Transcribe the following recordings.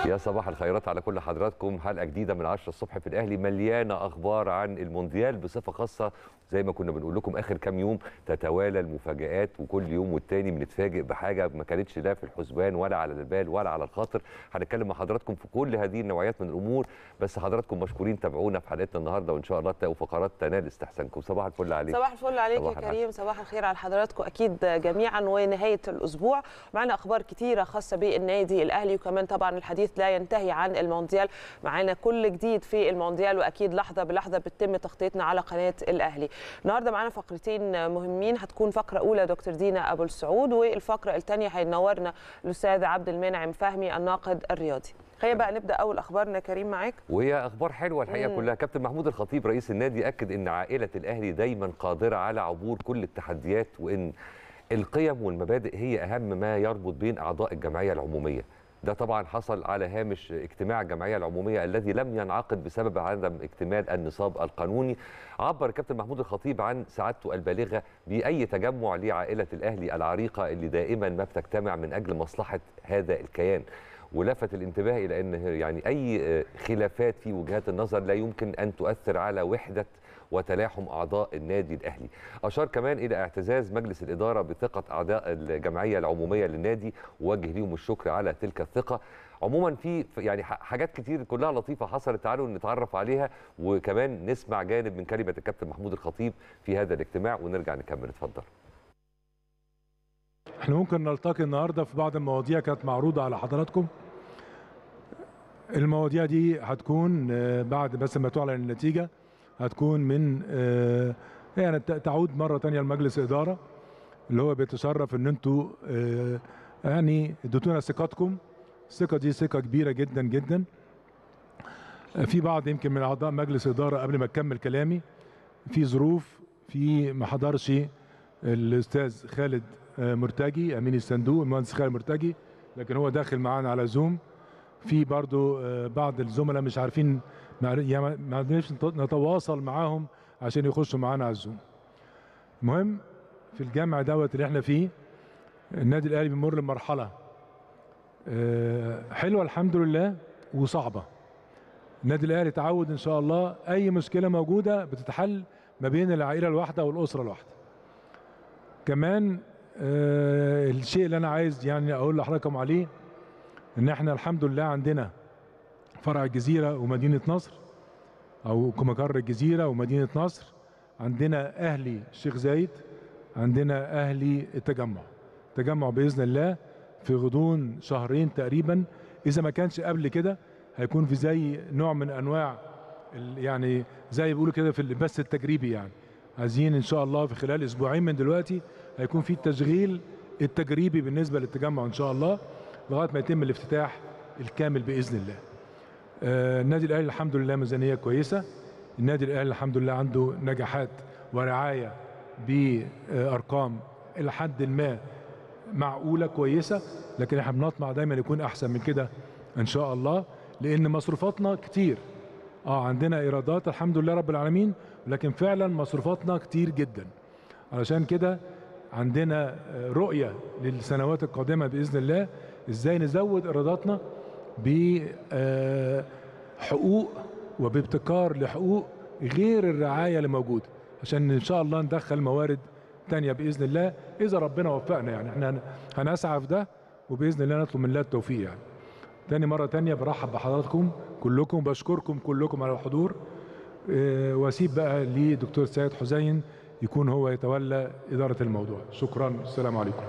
يا صباح الخيرات على كل حضراتكم حلقه جديده من 10 الصبح في الاهلي مليانه اخبار عن المونديال بصفه خاصه زي ما كنا بنقول لكم اخر كام يوم تتوالى المفاجات وكل يوم والتاني بنتفاجئ بحاجه ما كانتش لا في الحسبان ولا على البال ولا على الخاطر هنتكلم مع حضراتكم في كل هذه النوعيات من الامور بس حضراتكم مشكورين تابعونا في حلقتنا النهارده وان شاء الله تلاقوا فقرات تنال استحسانكم صباح الفل عليكم صباح الفل عليك صباح يا كريم صباح الخير على حضراتكم اكيد جميعا ونهايه الاسبوع معنا اخبار كتيره خاصه بالنادي الاهلي وكمان طبعا الحديث لا ينتهي عن المونديال معانا كل جديد في المونديال واكيد لحظه بلحظه بتتم تغطيتنا على قناه الاهلي النهارده معانا فقرتين مهمين هتكون فقره اولى دكتور دينا ابو السعود والفقره الثانيه هينورنا الاستاذ عبد المنعم فهمي الناقد الرياضي خلينا بقى نبدا اول اخبارنا كريم معاك وهي اخبار حلوه الحقيقه مم. كلها كابتن محمود الخطيب رئيس النادي اكد ان عائله الاهلي دايما قادره على عبور كل التحديات وان القيم والمبادئ هي اهم ما يربط بين اعضاء الجمعيه العموميه ده طبعا حصل على هامش اجتماع الجمعيه العموميه الذي لم ينعقد بسبب عدم اكتمال النصاب القانوني عبر كابتن محمود الخطيب عن سعادته البالغه باي تجمع لعائله الاهلي العريقه اللي دائما ما بتجتمع من اجل مصلحه هذا الكيان ولفت الانتباه الى ان يعني اي خلافات في وجهات النظر لا يمكن ان تؤثر على وحده وتلاحم اعضاء النادي الاهلي. اشار كمان الى اعتزاز مجلس الاداره بثقه اعضاء الجمعيه العموميه للنادي ووجه لهم الشكر على تلك الثقه. عموما في يعني ح- حاجات كتير كلها لطيفه حصلت تعالوا نتعرف عليها وكمان نسمع جانب من كلمه الكابتن محمود الخطيب في هذا الاجتماع ونرجع نكمل اتفضل. احنا ممكن نلتقي النهارده في بعض المواضيع كانت معروضه على حضراتكم المواضيع دي هتكون آه، بعد بس ما تعلن النتيجه هتكون من آه، يعني ت- تعود مره تانية لمجلس اداره اللي هو بيتشرف ان انتوا آه، يعني اديتونا ثقتكم الثقه دي ثقه كبيره جدا جدا آه، في بعض يمكن من اعضاء مجلس اداره قبل ما اكمل كلامي في ظروف في ما حضرش الاستاذ خالد آه، مرتجي امين الصندوق المهندس خالد مرتجي لكن هو داخل معانا على زوم في برضو آه، بعض الزملاء مش عارفين ما يعني ما عرفناش نت- نتواصل معاهم عشان يخشوا معانا على الزوم المهم في الجامع دوت اللي احنا فيه النادي الاهلي بيمر بمرحله آه، حلوه الحمد لله وصعبه النادي الاهلي تعود ان شاء الله اي مشكله موجوده بتتحل ما بين العائله الواحده والاسره الواحده كمان آه الشيء اللي انا عايز يعني اقول لحضراتكم عليه ان احنا الحمد لله عندنا فرع الجزيره ومدينه نصر او مقر الجزيره ومدينه نصر عندنا اهلي الشيخ زايد عندنا اهلي التجمع تجمع باذن الله في غضون شهرين تقريبا اذا ما كانش قبل كده هيكون في زي نوع من انواع ال- يعني زي بيقولوا كده في البث التجريبي يعني عايزين ان شاء الله في خلال اسبوعين من دلوقتي هيكون في التشغيل التجريبي بالنسبه للتجمع ان شاء الله لغايه ما يتم الافتتاح الكامل باذن الله. آه، النادي الاهلي الحمد لله ميزانيه كويسه النادي الاهلي الحمد لله عنده نجاحات ورعايه بارقام الى حد ما معقوله كويسه لكن احنا بنطمع دايما يكون احسن من كده ان شاء الله لان مصروفاتنا كتير اه عندنا ايرادات الحمد لله رب العالمين لكن فعلا مصروفاتنا كتير جدا علشان كده عندنا آه، رؤيه للسنوات القادمه باذن الله ازاي نزود ايراداتنا بحقوق وبابتكار لحقوق غير الرعايه اللي موجوده عشان ان شاء الله ندخل موارد تانية باذن الله اذا ربنا وفقنا يعني احنا هن- هنسعى في ده وباذن الله نطلب من الله التوفيق يعني تاني مرة تانية برحب بحضراتكم كلكم بشكركم كلكم على الحضور آه، واسيب بقى لدكتور سيد حسين يكون هو يتولى إدارة الموضوع شكرا السلام عليكم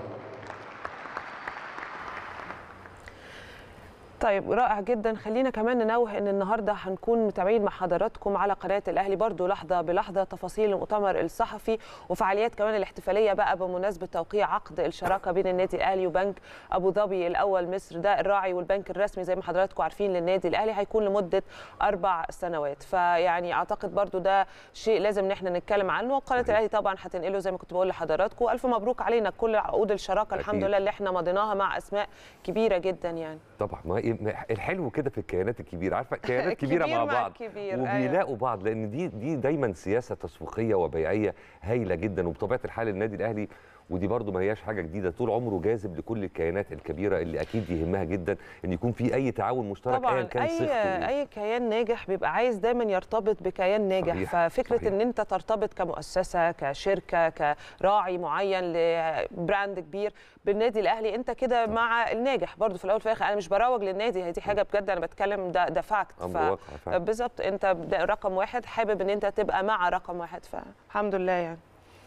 طيب رائع جدا خلينا كمان ننوه ان النهارده هنكون متابعين مع حضراتكم على قناه الاهلي برضو لحظه بلحظه تفاصيل المؤتمر الصحفي وفعاليات كمان الاحتفاليه بقى بمناسبه توقيع عقد الشراكه بين النادي الاهلي وبنك ابو ظبي الاول مصر ده الراعي والبنك الرسمي زي ما حضراتكم عارفين للنادي الاهلي هيكون لمده اربع سنوات فيعني اعتقد برضو ده شيء لازم ان احنا نتكلم عنه وقناه صحيح. الاهلي طبعا هتنقله زي ما كنت بقول لحضراتكم الف مبروك علينا كل عقود الشراكه الحمد أكيد. لله اللي احنا مضيناها مع اسماء كبيره جدا يعني طبعا ما ما- الحلو كده في الكيانات الكبيره عارفه كيانات كبيره كبير مع مع بعض الكبير، وبيلاقوا بعض لان دي دي دايما سياسه تسويقيه وبيعيه هايله جدا وبطبيعه الحال النادي الاهلي ودي برضو ما هياش حاجه جديده طول عمره جاذب لكل الكيانات الكبيره اللي اكيد يهمها جدا ان يكون في اي تعاون مشترك طبعا ايا كان اي صيغته إيه. اي كيان ناجح بيبقى عايز دايما يرتبط بكيان ناجح صحيح، ففكره صحيح. ان انت ترتبط كمؤسسه كشركه كراعي معين لبراند كبير بالنادي الاهلي انت كده مع الناجح برضو في الاول وفي الاخر انا مش بروج للنادي هي دي حاجه بجد انا بتكلم ده ده فاكت امر واقع فعلا. بالظبط انت ده رقم واحد حابب ان انت تبقى مع رقم واحد فالحمد لله يعني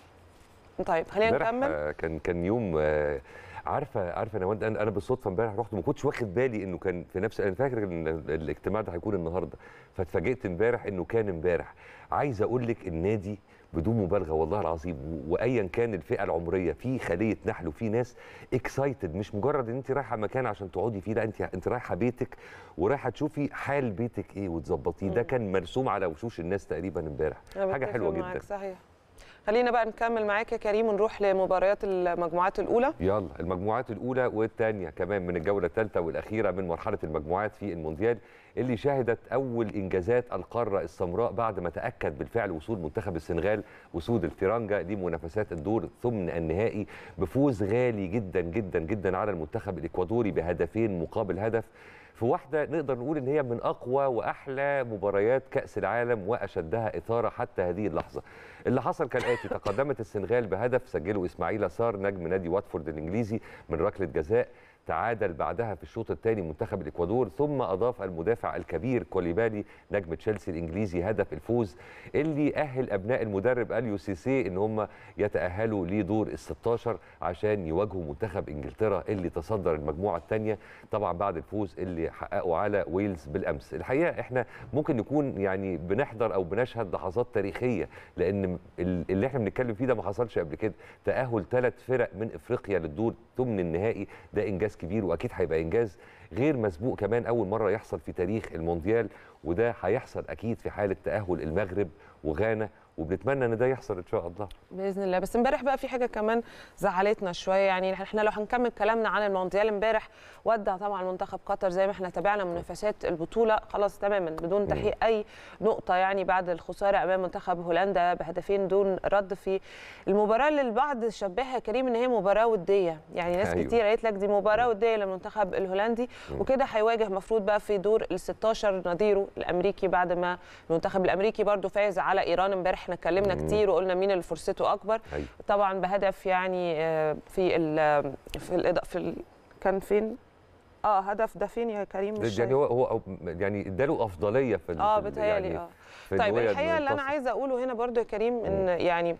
طيب خلينا امبارح نكمل آه، كان كان يوم آه، عارفه عارفه نواد انا انا بالصدفه امبارح رحت ما كنتش واخد بالي انه كان في نفس انا فاكر ان الاجتماع ده هيكون النهارده فاتفاجئت امبارح انه كان امبارح عايز اقول لك النادي بدون مبالغه والله العظيم و- وايا كان الفئه العمريه في خليه نحل وفي ناس اكسايتد مش مجرد ان انت رايحه مكان عشان تقعدي فيه لا انت انت رايحه بيتك ورايحه تشوفي حال بيتك ايه وتظبطيه ده كان مرسوم على وشوش الناس تقريبا امبارح أنا حاجه بتفق حلوه معاك، جدا صحيح خلينا بقى نكمل معاك يا كريم ونروح لمباريات المجموعات الاولى يلا المجموعات الاولى والثانيه كمان من الجوله الثالثه والاخيره من مرحله المجموعات في المونديال اللي شهدت اول انجازات القاره السمراء بعد ما تاكد بالفعل وصول منتخب السنغال وسود التيرانجا لمنافسات الدور ثمن النهائي بفوز غالي جدا جدا جدا على المنتخب الاكوادوري بهدفين مقابل هدف في واحده نقدر نقول ان هي من اقوى واحلى مباريات كاس العالم واشدها اثاره حتى هذه اللحظه اللي حصل كالاتي تقدمت السنغال بهدف سجله اسماعيل سار نجم نادي واتفورد الانجليزي من ركله جزاء تعادل بعدها في الشوط الثاني منتخب الاكوادور ثم اضاف المدافع الكبير كوليبالي نجم تشيلسي الانجليزي هدف الفوز اللي اهل ابناء المدرب اليو سيسي ان هم يتاهلوا لدور ال 16 عشان يواجهوا منتخب انجلترا اللي تصدر المجموعه الثانيه طبعا بعد الفوز اللي حققه على ويلز بالامس الحقيقه احنا ممكن نكون يعني بنحضر او بنشهد لحظات تاريخيه لان ال- اللي احنا بنتكلم فيه ده ما حصلش قبل كده تاهل ثلاث فرق من افريقيا للدور ثمن النهائي ده انجاز كبير واكيد هيبقى انجاز غير مسبوق كمان اول مره يحصل في تاريخ المونديال وده هيحصل اكيد في حاله تاهل المغرب وغانا وبنتمنى ان ده يحصل ان شاء الله باذن الله بس امبارح بقى في حاجه كمان زعلتنا شويه يعني احنا لو هنكمل كلامنا عن المونديال امبارح ودع طبعا منتخب قطر زي ما احنا تابعنا منافسات البطوله خلاص تماما بدون تحقيق اي نقطه يعني بعد الخساره امام منتخب هولندا بهدفين دون رد في المباراه اللي البعض شبهها كريم ان هي مباراه وديه يعني ناس أيوة. كتير قالت لك دي مباراه وديه للمنتخب الهولندي وكده هيواجه مفروض بقى في دور ال 16 نظيره الامريكي بعد ما المنتخب الامريكي برضو فاز على ايران امبارح احنا اتكلمنا كتير وقلنا مين اللي فرصته اكبر أيوة. طبعا بهدف يعني آه، في ال في ال في ال كان فين اه هدف ده فين يا كريم مش يعني هو هو يعني اداله افضليه في ال- اه في ال- بتهيألي يعني اه في إن طيب هو الحقيقه اللي انا ينتصر. عايزه اقوله هنا برضو يا كريم ان يعني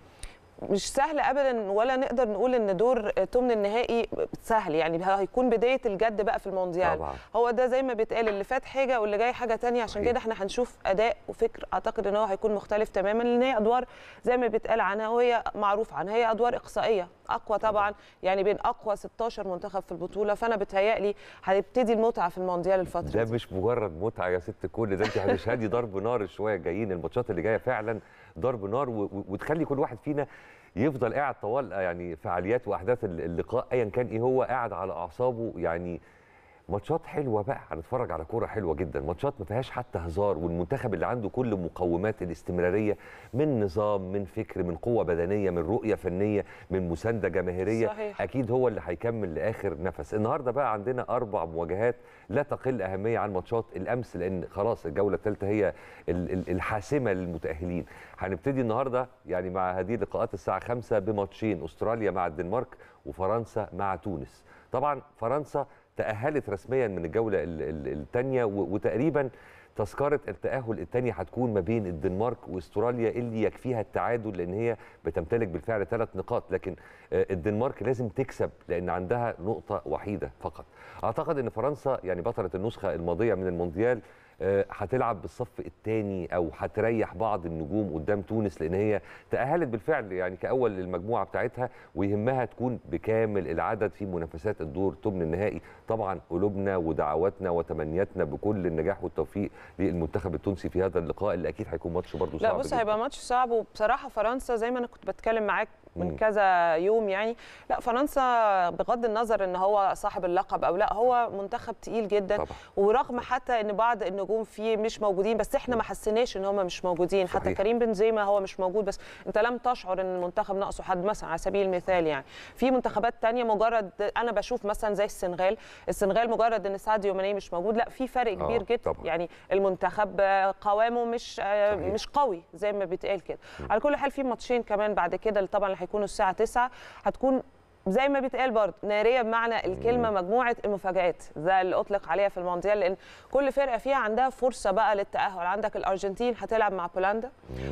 مش سهل ابدا ولا نقدر نقول ان دور ثمن النهائي سهل يعني هيكون بدايه الجد بقى في المونديال طبعا. هو ده زي ما بيتقال اللي فات حاجه واللي جاي حاجه تانية عشان صحيح. كده احنا هنشوف اداء وفكر اعتقد ان هو هيكون مختلف تماما لان هي ادوار زي ما بيتقال عنها وهي معروف عنها هي ادوار اقصائيه اقوى طبعا يعني بين اقوى 16 منتخب في البطوله فانا بتهيألي هتبتدي المتعه في المونديال الفتره ده دي مش مجرد متعه يا ست كل ده انت هتشهدي ضرب نار شويه جايين الماتشات اللي جايه فعلا ضرب نار و- و- وتخلي كل واحد فينا يفضل قاعد طوال يعني فعاليات واحداث الل- اللقاء ايا كان ايه هو قاعد على اعصابه يعني ماتشات حلوه بقى هنتفرج على كوره حلوه جدا ماتشات ما فيهاش حتى هزار والمنتخب اللي عنده كل مقومات الاستمراريه من نظام من فكر من قوه بدنيه من رؤيه فنيه من مسانده جماهيريه صحيح. اكيد هو اللي هيكمل لاخر نفس النهارده بقى عندنا اربع مواجهات لا تقل اهميه عن ماتشات الامس لان خلاص الجوله الثالثه هي ال- ال- الحاسمه للمتاهلين هنبتدي النهارده يعني مع هذه اللقاءات الساعه 5 بماتشين استراليا مع الدنمارك وفرنسا مع تونس طبعا فرنسا تاهلت رسميا من الجوله الثانيه وتقريبا تذكره التاهل الثاني هتكون ما بين الدنمارك واستراليا اللي يكفيها التعادل لان هي بتمتلك بالفعل ثلاث نقاط لكن آه، الدنمارك لازم تكسب لان عندها نقطه وحيده فقط اعتقد ان فرنسا يعني بطله النسخه الماضيه من المونديال آه، هتلعب بالصف الثاني او هتريح بعض النجوم قدام تونس لان هي تاهلت بالفعل يعني كاول للمجموعه بتاعتها ويهمها تكون بكامل العدد في منافسات الدور ثمن النهائي طبعا قلوبنا ودعواتنا وتمنياتنا بكل النجاح والتوفيق للمنتخب التونسي في هذا اللقاء اللي اكيد هيكون ماتش برضه صعب لا بص جداً. هيبقى ماتش صعب وبصراحه فرنسا زي ما انا كنت بتكلم معاك من مم. كذا يوم يعني لا فرنسا بغض النظر ان هو صاحب اللقب او لا هو منتخب تقيل جدا طبعا ورغم حتى ان بعض النجوم نجوم فيه مش موجودين بس احنا ما حسيناش ان هم مش موجودين حتى صحيح. كريم بنزيما هو مش موجود بس انت لم تشعر ان المنتخب ناقصه حد مثلا على سبيل المثال يعني في منتخبات تانية مجرد انا بشوف مثلا زي السنغال السنغال مجرد ان ساديو ماني مش موجود لا في فرق آه، كبير جدا طبعاً. يعني المنتخب آه، قوامه مش آه، صحيح. مش قوي زي ما بيتقال كده على كل حال في ماتشين كمان بعد كده اللي طبعا اللي هيكونوا الساعه 9 هتكون زي ما بيتقال برضه ناريه بمعنى الكلمه مجموعه المفاجات ده اللي اطلق عليها في المونديال لان كل فرقه فيها عندها فرصه بقى للتاهل عندك الارجنتين هتلعب مع بولندا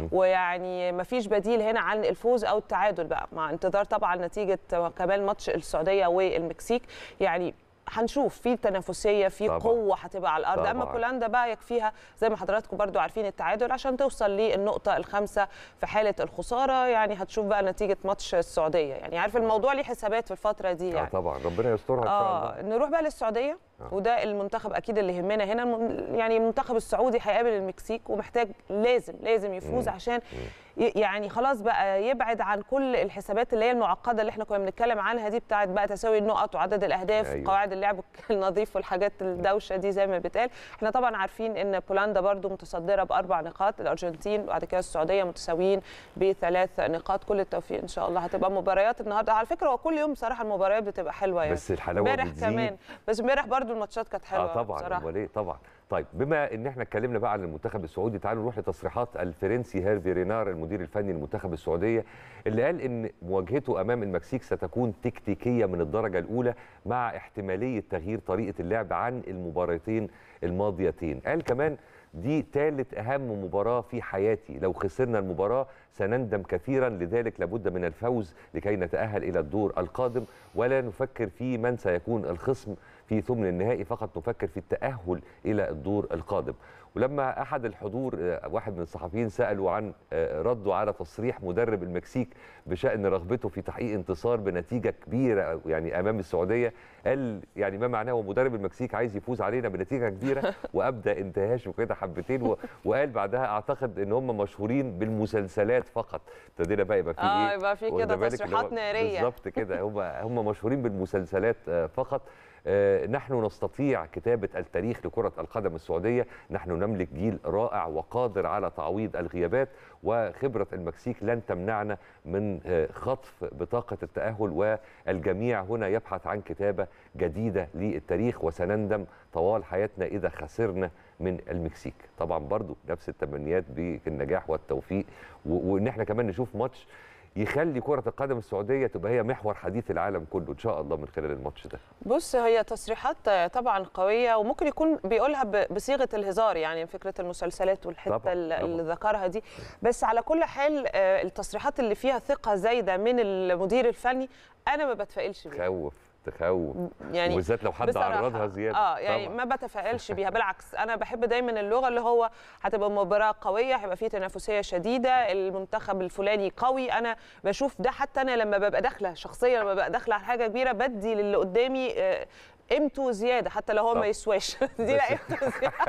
ويعني ما فيش بديل هنا عن الفوز او التعادل بقى مع انتظار طبعا نتيجه كمان ماتش السعوديه والمكسيك يعني هنشوف في تنافسيه في طبعاً. قوه هتبقى على الارض اما طبعاً. بولندا بقى يكفيها زي ما حضراتكم برضو عارفين التعادل عشان توصل للنقطه الخامسه في حاله الخساره يعني هتشوف بقى نتيجه ماتش السعوديه يعني عارف الموضوع ليه حسابات في الفتره دي آه يعني طبعا ربنا يسترها ان شاء اه الله نروح بقى للسعوديه آه. وده المنتخب اكيد اللي يهمنا هنا الم- يعني المنتخب السعودي هيقابل المكسيك ومحتاج لازم لازم يفوز مم. عشان ي- يعني خلاص بقى يبعد عن كل الحسابات اللي هي المعقده اللي احنا كنا بنتكلم عنها دي بتاعت بقى تساوي النقط وعدد الاهداف أيوة. قواعد اللعب النظيف والحاجات الدوشه دي زي ما بيتقال احنا طبعا عارفين ان بولندا برضو متصدره باربع نقاط الارجنتين وبعد كده السعوديه متساويين بثلاث نقاط كل التوفيق ان شاء الله هتبقى مباريات النهارده على فكره هو كل يوم بصراحه المباريات بتبقى حلوه يعني بس الحلاوه امبارح بتزيد كمان بس امبارح برضو الماتشات كانت حلوه اه طبعا بصراحه امال ايه طبعا طيب بما ان احنا اتكلمنا بقى عن المنتخب السعودي تعالوا نروح لتصريحات الفرنسي هيرفي رينار المدير الفني للمنتخب السعوديه اللي قال ان مواجهته امام المكسيك ستكون تكتيكيه من الدرجه الاولى مع احتماليه تغيير طريقه اللعب عن المباراتين الماضيتين قال كمان دي ثالث اهم مباراه في حياتي لو خسرنا المباراه سنندم كثيرا لذلك لابد من الفوز لكي نتاهل الى الدور القادم ولا نفكر في من سيكون الخصم في ثمن النهائي فقط نفكر في التاهل الى الدور القادم ولما احد الحضور آه، واحد من الصحفيين سالوا عن آه، رده على تصريح مدرب المكسيك بشان رغبته في تحقيق انتصار بنتيجه كبيره يعني امام السعوديه قال يعني ما معناه هو مدرب المكسيك عايز يفوز علينا بنتيجه كبيره وابدا انتهاشه كده حبتين و- وقال بعدها اعتقد ان هم مشهورين بالمسلسلات فقط ابتدينا بقى يبقى في اه ايه يبقى في واخد كده بالك اللي هو تصريحات ناريه بالظبط كده هم هم مشهورين بالمسلسلات آه، فقط آه، نحن نستطيع كتابة التاريخ لكرة القدم السعودية نحن نملك جيل رائع وقادر على تعويض الغيابات وخبرة المكسيك لن تمنعنا من آه، خطف بطاقة التأهل والجميع هنا يبحث عن كتابة جديدة للتاريخ وسنندم طوال حياتنا إذا خسرنا من المكسيك طبعا برضو نفس التمنيات بالنجاح والتوفيق و- وإن احنا كمان نشوف ماتش يخلي كرة القدم السعودية تبقى هي محور حديث العالم كله إن شاء الله من خلال الماتش ده بص هي تصريحات طبعا قويه وممكن يكون بيقولها ب- بصيغه الهزار يعني فكره المسلسلات والحته طبعاً، اللي طبعاً. اللي ذكرها دي بس على كل حال آه، التصريحات اللي فيها ثقه زايده من المدير الفني انا ما بتفائلش بيها تخوف تخوف يعني وبالذات لو حد بصراحة. عرضها زيادة اه يعني طبعاً. ما بتفائلش بيها بالعكس انا بحب دايما اللغه اللي هو هتبقى مباراه قويه هيبقى فيه تنافسيه شديده المنتخب الفلاني قوي انا بشوف ده حتى انا لما ببقى داخله شخصيا لما ببقى داخله على حاجه كبيره بدي للي قدامي آه، قيمته زياده حتى لو هو طب. ما يسواش دي لا بس- قيمته زياده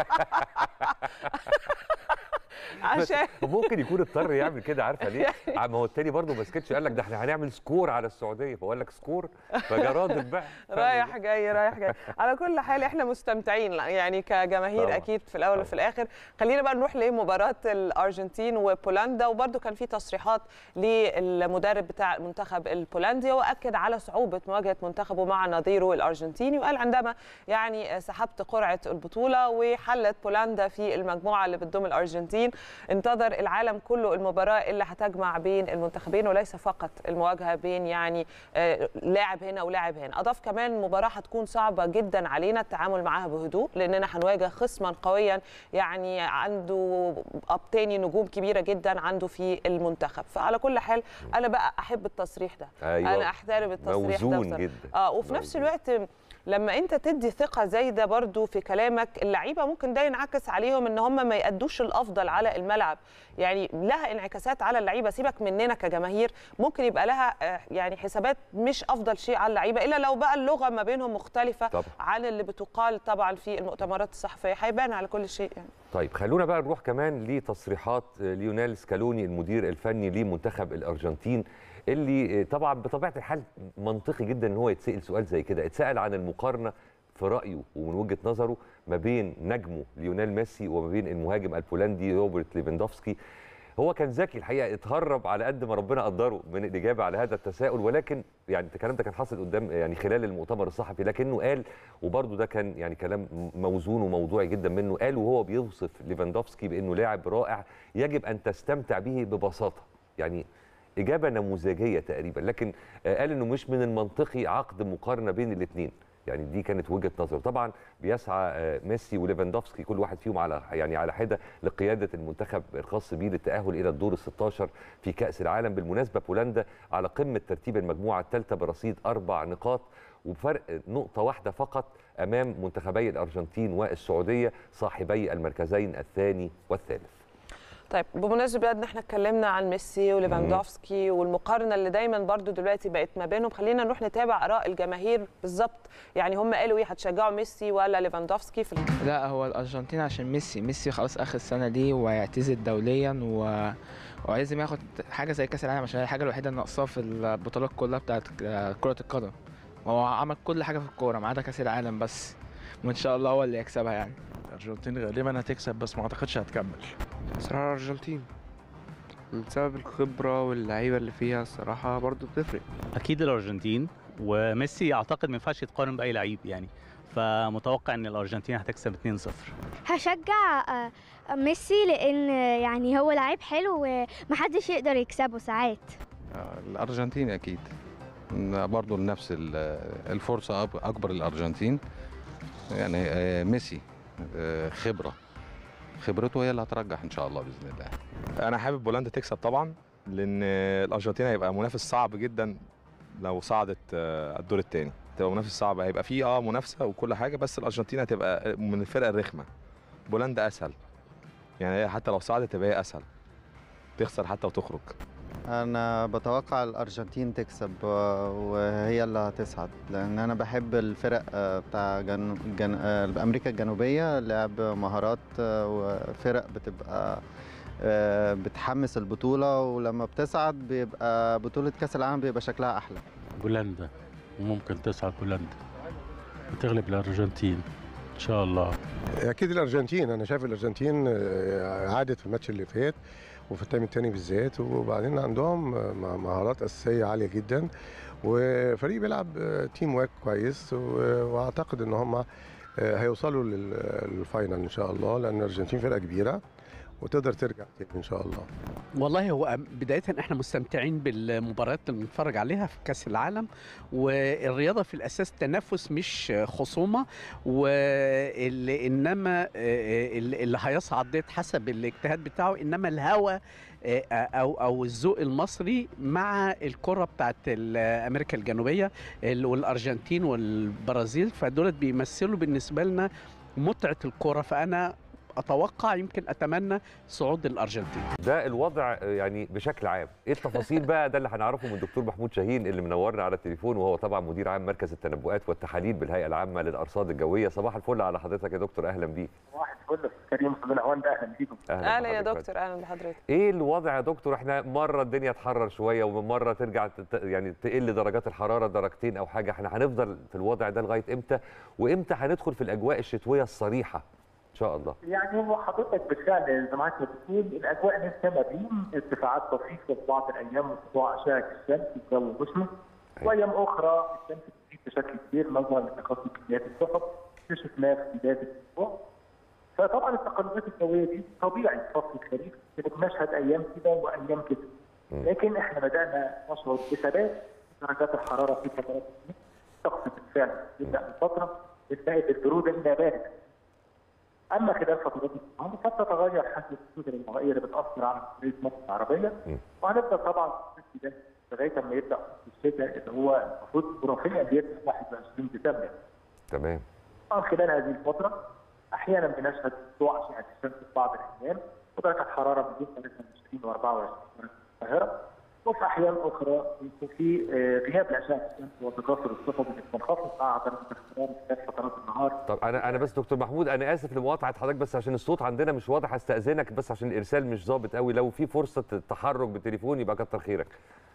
عشان ممكن يكون اضطر يعمل كده عارفه ليه؟ ما هو التاني برضه ما سكتش قال لك ده احنا هنعمل سكور على السعوديه فهو قال لك سكور فجا رادد بقى رايح جاي رايح جاي على كل حال احنا مستمتعين يعني كجماهير طبعاً. اكيد في الاول وفي الاخر خلينا بقى نروح لمباراه الارجنتين وبولندا وبرده كان في تصريحات للمدرب بتاع المنتخب البولندي واكد على صعوبه مواجهه منتخبه مع نظيره الارجنتيني وقال عندما يعني سحبت قرعه البطوله وحلت بولندا في المجموعه اللي بتضم الارجنتين انتظر العالم كله المباراه اللي هتجمع بين المنتخبين وليس فقط المواجهه بين يعني آه، لاعب هنا ولاعب هنا اضاف كمان المباراه هتكون صعبه جدا علينا التعامل معاها بهدوء لاننا هنواجه خصما قويا يعني عنده اب تاني نجوم كبيره جدا عنده في المنتخب فعلى كل حال انا بقى احب التصريح ده أيوة. انا احترم التصريح ده موزون بصراحة. جدا اه وفي نفس موزون. الوقت لما انت تدي ثقه زايده برضو في كلامك اللعيبه ممكن ده ينعكس عليهم ان هم ما يأدوش الافضل على الملعب يعني لها انعكاسات على اللعيبه سيبك مننا كجماهير ممكن يبقى لها آه، يعني حسابات مش افضل شيء على اللعيبه الا لو بقى اللغه ما بينهم مختلفه طبعا. عن اللي بتقال طبعا في المؤتمرات الصحفيه هيبان على كل شيء يعني طيب خلونا بقى نروح كمان لتصريحات ليونيل سكالوني المدير الفني لمنتخب الارجنتين اللي طبعا بطبيعه الحال منطقي جدا ان هو يتسال سؤال زي كده اتسال عن المقارنه في رايه ومن وجهه نظره ما بين نجمه ليونيل ميسي وما بين المهاجم البولندي روبرت ليفاندوفسكي هو كان ذكي الحقيقه اتهرب على قد ما ربنا قدره من الاجابه على هذا التساؤل ولكن يعني الكلام ده كان حاصل قدام يعني خلال المؤتمر الصحفي لكنه قال وبرده ده كان يعني كلام موزون وموضوعي جدا منه قال وهو بيوصف ليفاندوفسكي بانه لاعب رائع يجب ان تستمتع به ببساطه يعني اجابه نموذجيه تقريبا لكن آه، قال انه مش من المنطقي عقد مقارنه بين الاثنين يعني دي كانت وجهه نظره طبعا بيسعى آه، ميسي وليفاندوفسكي كل واحد فيهم على يعني على حده لقياده المنتخب الخاص بيه للتاهل الى الدور ال 16 في كاس العالم بالمناسبه بولندا على قمه ترتيب المجموعه الثالثه برصيد اربع نقاط وبفرق نقطه واحده فقط امام منتخبي الارجنتين والسعوديه صاحبي المركزين الثاني والثالث طيب بمناسبه ان احنا اتكلمنا عن ميسي وليفاندوفسكي والمقارنه اللي دايما برضو دلوقتي بقت ما بينهم خلينا نروح نتابع اراء الجماهير بالظبط يعني هم قالوا ايه هتشجعوا ميسي ولا ليفاندوفسكي في لا هو الارجنتين عشان ميسي ميسي خلاص اخر سنه ليه وهيعتزل دوليا و... ولازم ياخد حاجه زي كاس العالم عشان هي الحاجه الوحيده اللي ناقصاه في البطولات كلها بتاعت كره القدم هو عمل كل حاجه في الكوره ما عدا كاس العالم بس وان شاء الله هو اللي يكسبها يعني الارجنتين غالبا هتكسب بس ما اعتقدش هتكمل صراحة الأرجنتين بسبب الخبرة واللعيبة اللي فيها الصراحة برضو بتفرق اكيد الارجنتين وميسي اعتقد ما ينفعش يتقارن باي لعيب يعني فمتوقع ان الارجنتين هتكسب 2-0 هشجع آه، ميسي لان يعني هو لعيب حلو ومحدش يقدر يكسبه ساعات آه، الارجنتين اكيد برضه لنفس ال- الفرصه أب- اكبر للارجنتين يعني آه، ميسي آه، خبره خبرته هي اللي هترجح ان شاء الله باذن الله انا حابب بولندا تكسب طبعا لان الارجنتين هيبقى منافس صعب جدا لو صعدت آه، الدور الثاني تبقى منافس صعب هيبقى فيه اه منافسه وكل حاجه بس الارجنتين هتبقى من الفرق الرخمه بولندا اسهل يعني هي حتى لو صعدت تبقى هي اسهل تخسر حتى وتخرج انا بتوقع الارجنتين تكسب آه، وهي اللي هتصعد لان انا بحب الفرق آه، بتاع جن... جن... آه، امريكا الجنوبيه لعب مهارات آه، وفرق بتبقى آه، بتحمس البطوله ولما بتصعد بيبقى بطوله كاس العالم بيبقى شكلها احلى بولندا وممكن تصعد بولندا وتغلب الارجنتين ان شاء الله اكيد الارجنتين انا شايف الارجنتين آه، عادت في الماتش اللي فات وفي التايم الثاني بالذات وبعدين عندهم آه، مهارات اساسيه عاليه جدا وفريق بيلعب آه، تيم ورك كويس و- واعتقد ان هم آه، هيوصلوا لل- للفاينل ان شاء الله لان الارجنتين فرقه كبيره وتقدر ترجع تاني ان شاء الله والله هو بداية احنا مستمتعين بالمباريات اللي بنتفرج عليها في كأس العالم والرياضة في الأساس تنافس مش خصومة واللي إنما اللي اللي هيصعد ديت حسب الاجتهاد بتاعه إنما الهوى أو أو الذوق المصري مع الكرة بتاعت أمريكا الجنوبية والأرجنتين والبرازيل فدولت بيمثلوا بالنسبة لنا متعة الكرة فأنا اتوقع يمكن اتمنى صعود الارجنتين ده الوضع آه، يعني بشكل عام ايه التفاصيل بقى ده اللي هنعرفه من الدكتور محمود شاهين اللي منورنا على التليفون وهو طبعا مدير عام مركز التنبؤات والتحاليل بالهيئه العامه للارصاد الجويه صباح الفل على حضرتك يا دكتور اهلا بيك واحد فل كريم بن عوان ده اهلا بيكم اهلا يا بحضرتك. دكتور اهلا بحضرتك ايه الوضع يا دكتور احنا مره الدنيا تحرر شويه ومن مره ترجع تت- يعني تقل درجات الحراره درجتين او حاجه احنا هنفضل في الوضع ده لغايه امتى وامتى هندخل في الاجواء الشتويه الصريحه ان شاء الله يعني هو حضرتك بالفعل زي ما حضرتك بتقول الاجواء لسه ما بين ارتفاعات طفيفه في بعض الايام وسطوع اشعه الشمس الجو مشمس وايام اخرى الشمس بتزيد بشكل كبير نظرا لتقصي كميات السحب اللي شفناه في بدايه الاسبوع فطبعا التقلبات الجويه دي طبيعي في فصل الخريف بنشهد ايام كده وايام كده لكن احنا بدانا نشعر بثبات في درجات الحراره في فترات الطقس بالفعل يبدا من فتره بتلاقي البروده الى بارده اما خلال فترات الصيام قد تتغير حجم الكتل المائيه اللي بتاثر على جمهوريه مصر العربيه وهنبدا طبعا في ده لغايه ما يبدا فصل الشتاء اللي هو المفروض جغرافيا بيبدا 21 ديسمبر تمام طبعا خلال هذه الفتره احيانا بنشهد سطوع اشعه الشمس في بعض الايام ودرجه الحراره بين 23 و24 في القاهره وفي احيان اخرى يكون في آه، غياب لاشعه الشمس وتكاثر السحب اللي بتنخفض مع درجه الحراره خلال فترات النهار طب انا انا بس دكتور محمود انا اسف لمقاطعه حضرتك بس عشان الصوت عندنا مش واضح استاذنك بس عشان الارسال مش ظابط قوي لو في فرصه تحرك بالتليفون يبقى كتر خيرك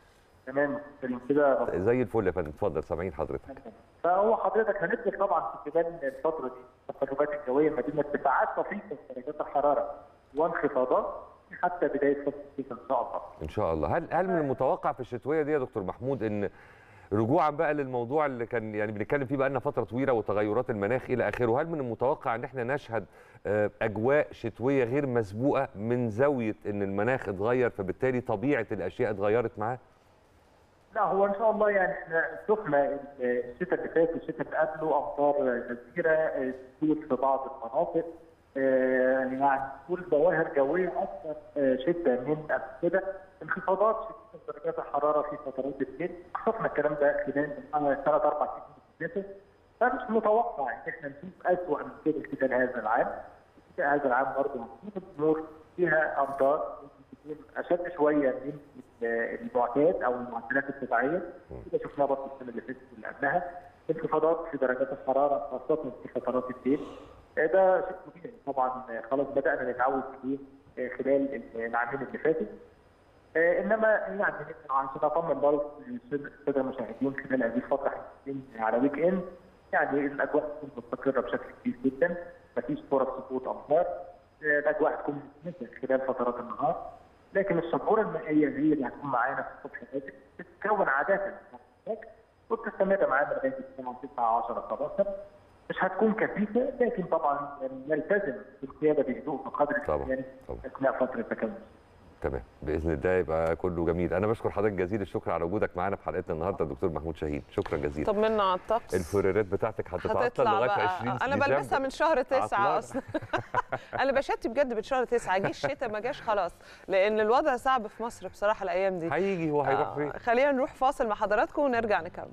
تمام كريم كده زي الفل يا فندم اتفضل سامعين حضرتك فهو حضرتك هنبدا طبعا في خلال الفتره دي التقلبات الجويه ما بين ارتفاعات طفيفه في درجات الحراره وانخفاضات حتى بدايه فصل الصيف ان شاء الله. ان شاء الله هل هل من المتوقع في الشتويه دي يا دكتور محمود ان رجوعا بقى للموضوع اللي كان يعني بنتكلم فيه بقى لنا فتره طويله وتغيرات المناخ الى اخره هل من المتوقع ان احنا نشهد آه، اجواء شتويه غير مسبوقه من زاويه ان المناخ اتغير فبالتالي طبيعه الاشياء اتغيرت معاه لا هو ان شاء الله يعني احنا شفنا الشتاء اللي فات والشتاء اللي قبله امطار كثيره سقوط في بعض المناطق آه، يعني كل ظواهر جويه اكثر آه، شده من قبل كده انخفاضات شديده في درجات الحراره في فترات الليل شفنا الكلام ده خلال ثلاث اربع سنين اللي فاتت فمش متوقع ان احنا نشوف اسوء من كده خلال هذا العام خلال هذا العام برضه هنشوف الامور فيها امطار ممكن تكون اشد شويه من المعتاد او المعدلات الطبيعيه كده شفناها برضه السنه اللي فاتت واللي قبلها انخفاضات في درجات الحراره خاصه في فترات الليل آه، ده شيء طبيعي طبعا آه، خلاص بدانا نتعود عليه آه، خلال العامين اللي فاتوا آه، انما يعني عشان اطمن برضه الساده المشاهدين خلال هذه الفتره احنا داخلين على ويك اند يعني الاجواء تكون مستقره بشكل كبير جدا مفيش فرص سقوط امطار آه، الاجواء هتكون متماسكه خلال فترات النهار لكن الشبوره المائيه هي اللي هتكون معانا في الصبح بدري بتتكون عاده هناك وبتستمر معانا لغايه الساعه 9 10 11 مش هتكون كثيفه لكن طبعا نلتزم بالقياده بهدوء بقدر الامكان اثناء فتره تكون تمام باذن الله يبقى كله جميل انا بشكر حضرتك جزيل الشكر على وجودك معانا في حلقتنا النهارده الدكتور محمود شاهين شكرا جزيلا طمنا على الطقس الفريرات بتاعتك هتتعطل هتطلع لغايه بقى 20 انا بلبسها من شهر تسعة عطلان. اصلا انا بشتي بجد من شهر تسعة جه الشتاء ما جاش خلاص لان الوضع صعب في مصر بصراحه الايام دي هيجي هو هيروح فين خلينا نروح فاصل مع حضراتكم ونرجع نكمل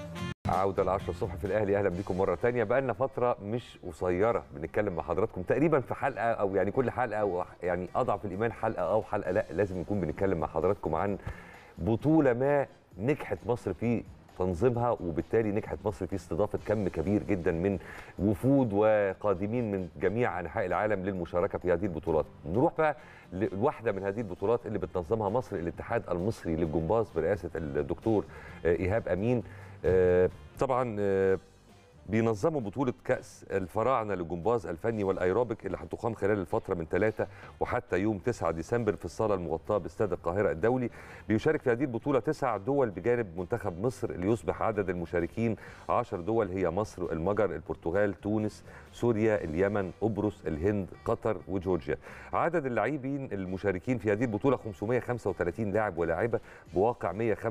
عودة ل 10 الصبح في الأهلي أهلا بكم مرة تانية بقى لنا فترة مش قصيرة بنتكلم مع حضراتكم تقريبا في حلقة أو يعني كل حلقة أو يعني أضعف الإيمان حلقة أو حلقة لا لازم نكون بنتكلم مع حضراتكم عن بطولة ما نجحت مصر في تنظيمها وبالتالي نجحت مصر في استضافة كم كبير جدا من وفود وقادمين من جميع أنحاء العالم للمشاركة في هذه البطولات نروح بقى لواحدة من هذه البطولات اللي بتنظمها مصر الاتحاد المصري للجمباز برئاسة الدكتور آه، إيهاب أمين آه، طبعا آه، بينظموا بطولة كأس الفراعنة للجمباز الفني والأيروبيك اللي هتقام خلال الفترة من 3 وحتى يوم 9 ديسمبر في الصالة المغطاة باستاد القاهرة الدولي بيشارك في هذه البطولة تسع دول بجانب منتخب مصر ليصبح عدد المشاركين 10 دول هي مصر المجر البرتغال تونس سوريا اليمن قبرص الهند قطر وجورجيا عدد اللاعبين المشاركين في هذه البطولة 535 لاعب ولاعبة بواقع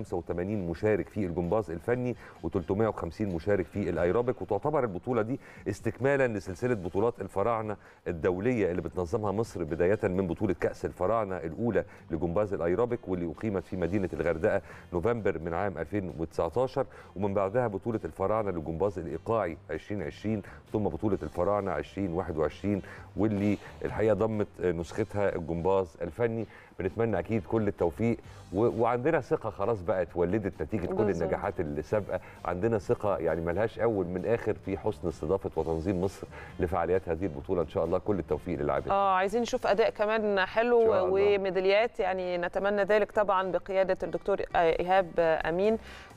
185 مشارك في الجمباز الفني و350 مشارك في الايروبيك وتعتبر البطوله دي استكمالا لسلسله بطولات الفراعنه الدوليه اللي بتنظمها مصر بدايه من بطوله كاس الفراعنه الاولى لجمباز الايروبيك واللي اقيمت في مدينه الغردقه نوفمبر من عام 2019 ومن بعدها بطوله الفراعنه للجمباز الايقاعي 2020 ثم بطوله الفراعنه 2021 واللي الحقيقه ضمت نسختها الجمباز الفني بنتمنى اكيد كل التوفيق و... وعندنا ثقه خلاص بقى اتولدت نتيجه كل بالظبط. النجاحات السابقه عندنا ثقه يعني ملهاش اول من اخر في حسن استضافه وتنظيم مصر لفعاليات هذه البطوله ان شاء الله كل التوفيق للاعبين اه عايزين نشوف اداء كمان حلو إن شاء الله. وميداليات يعني نتمنى ذلك طبعا بقياده الدكتور ايهاب امين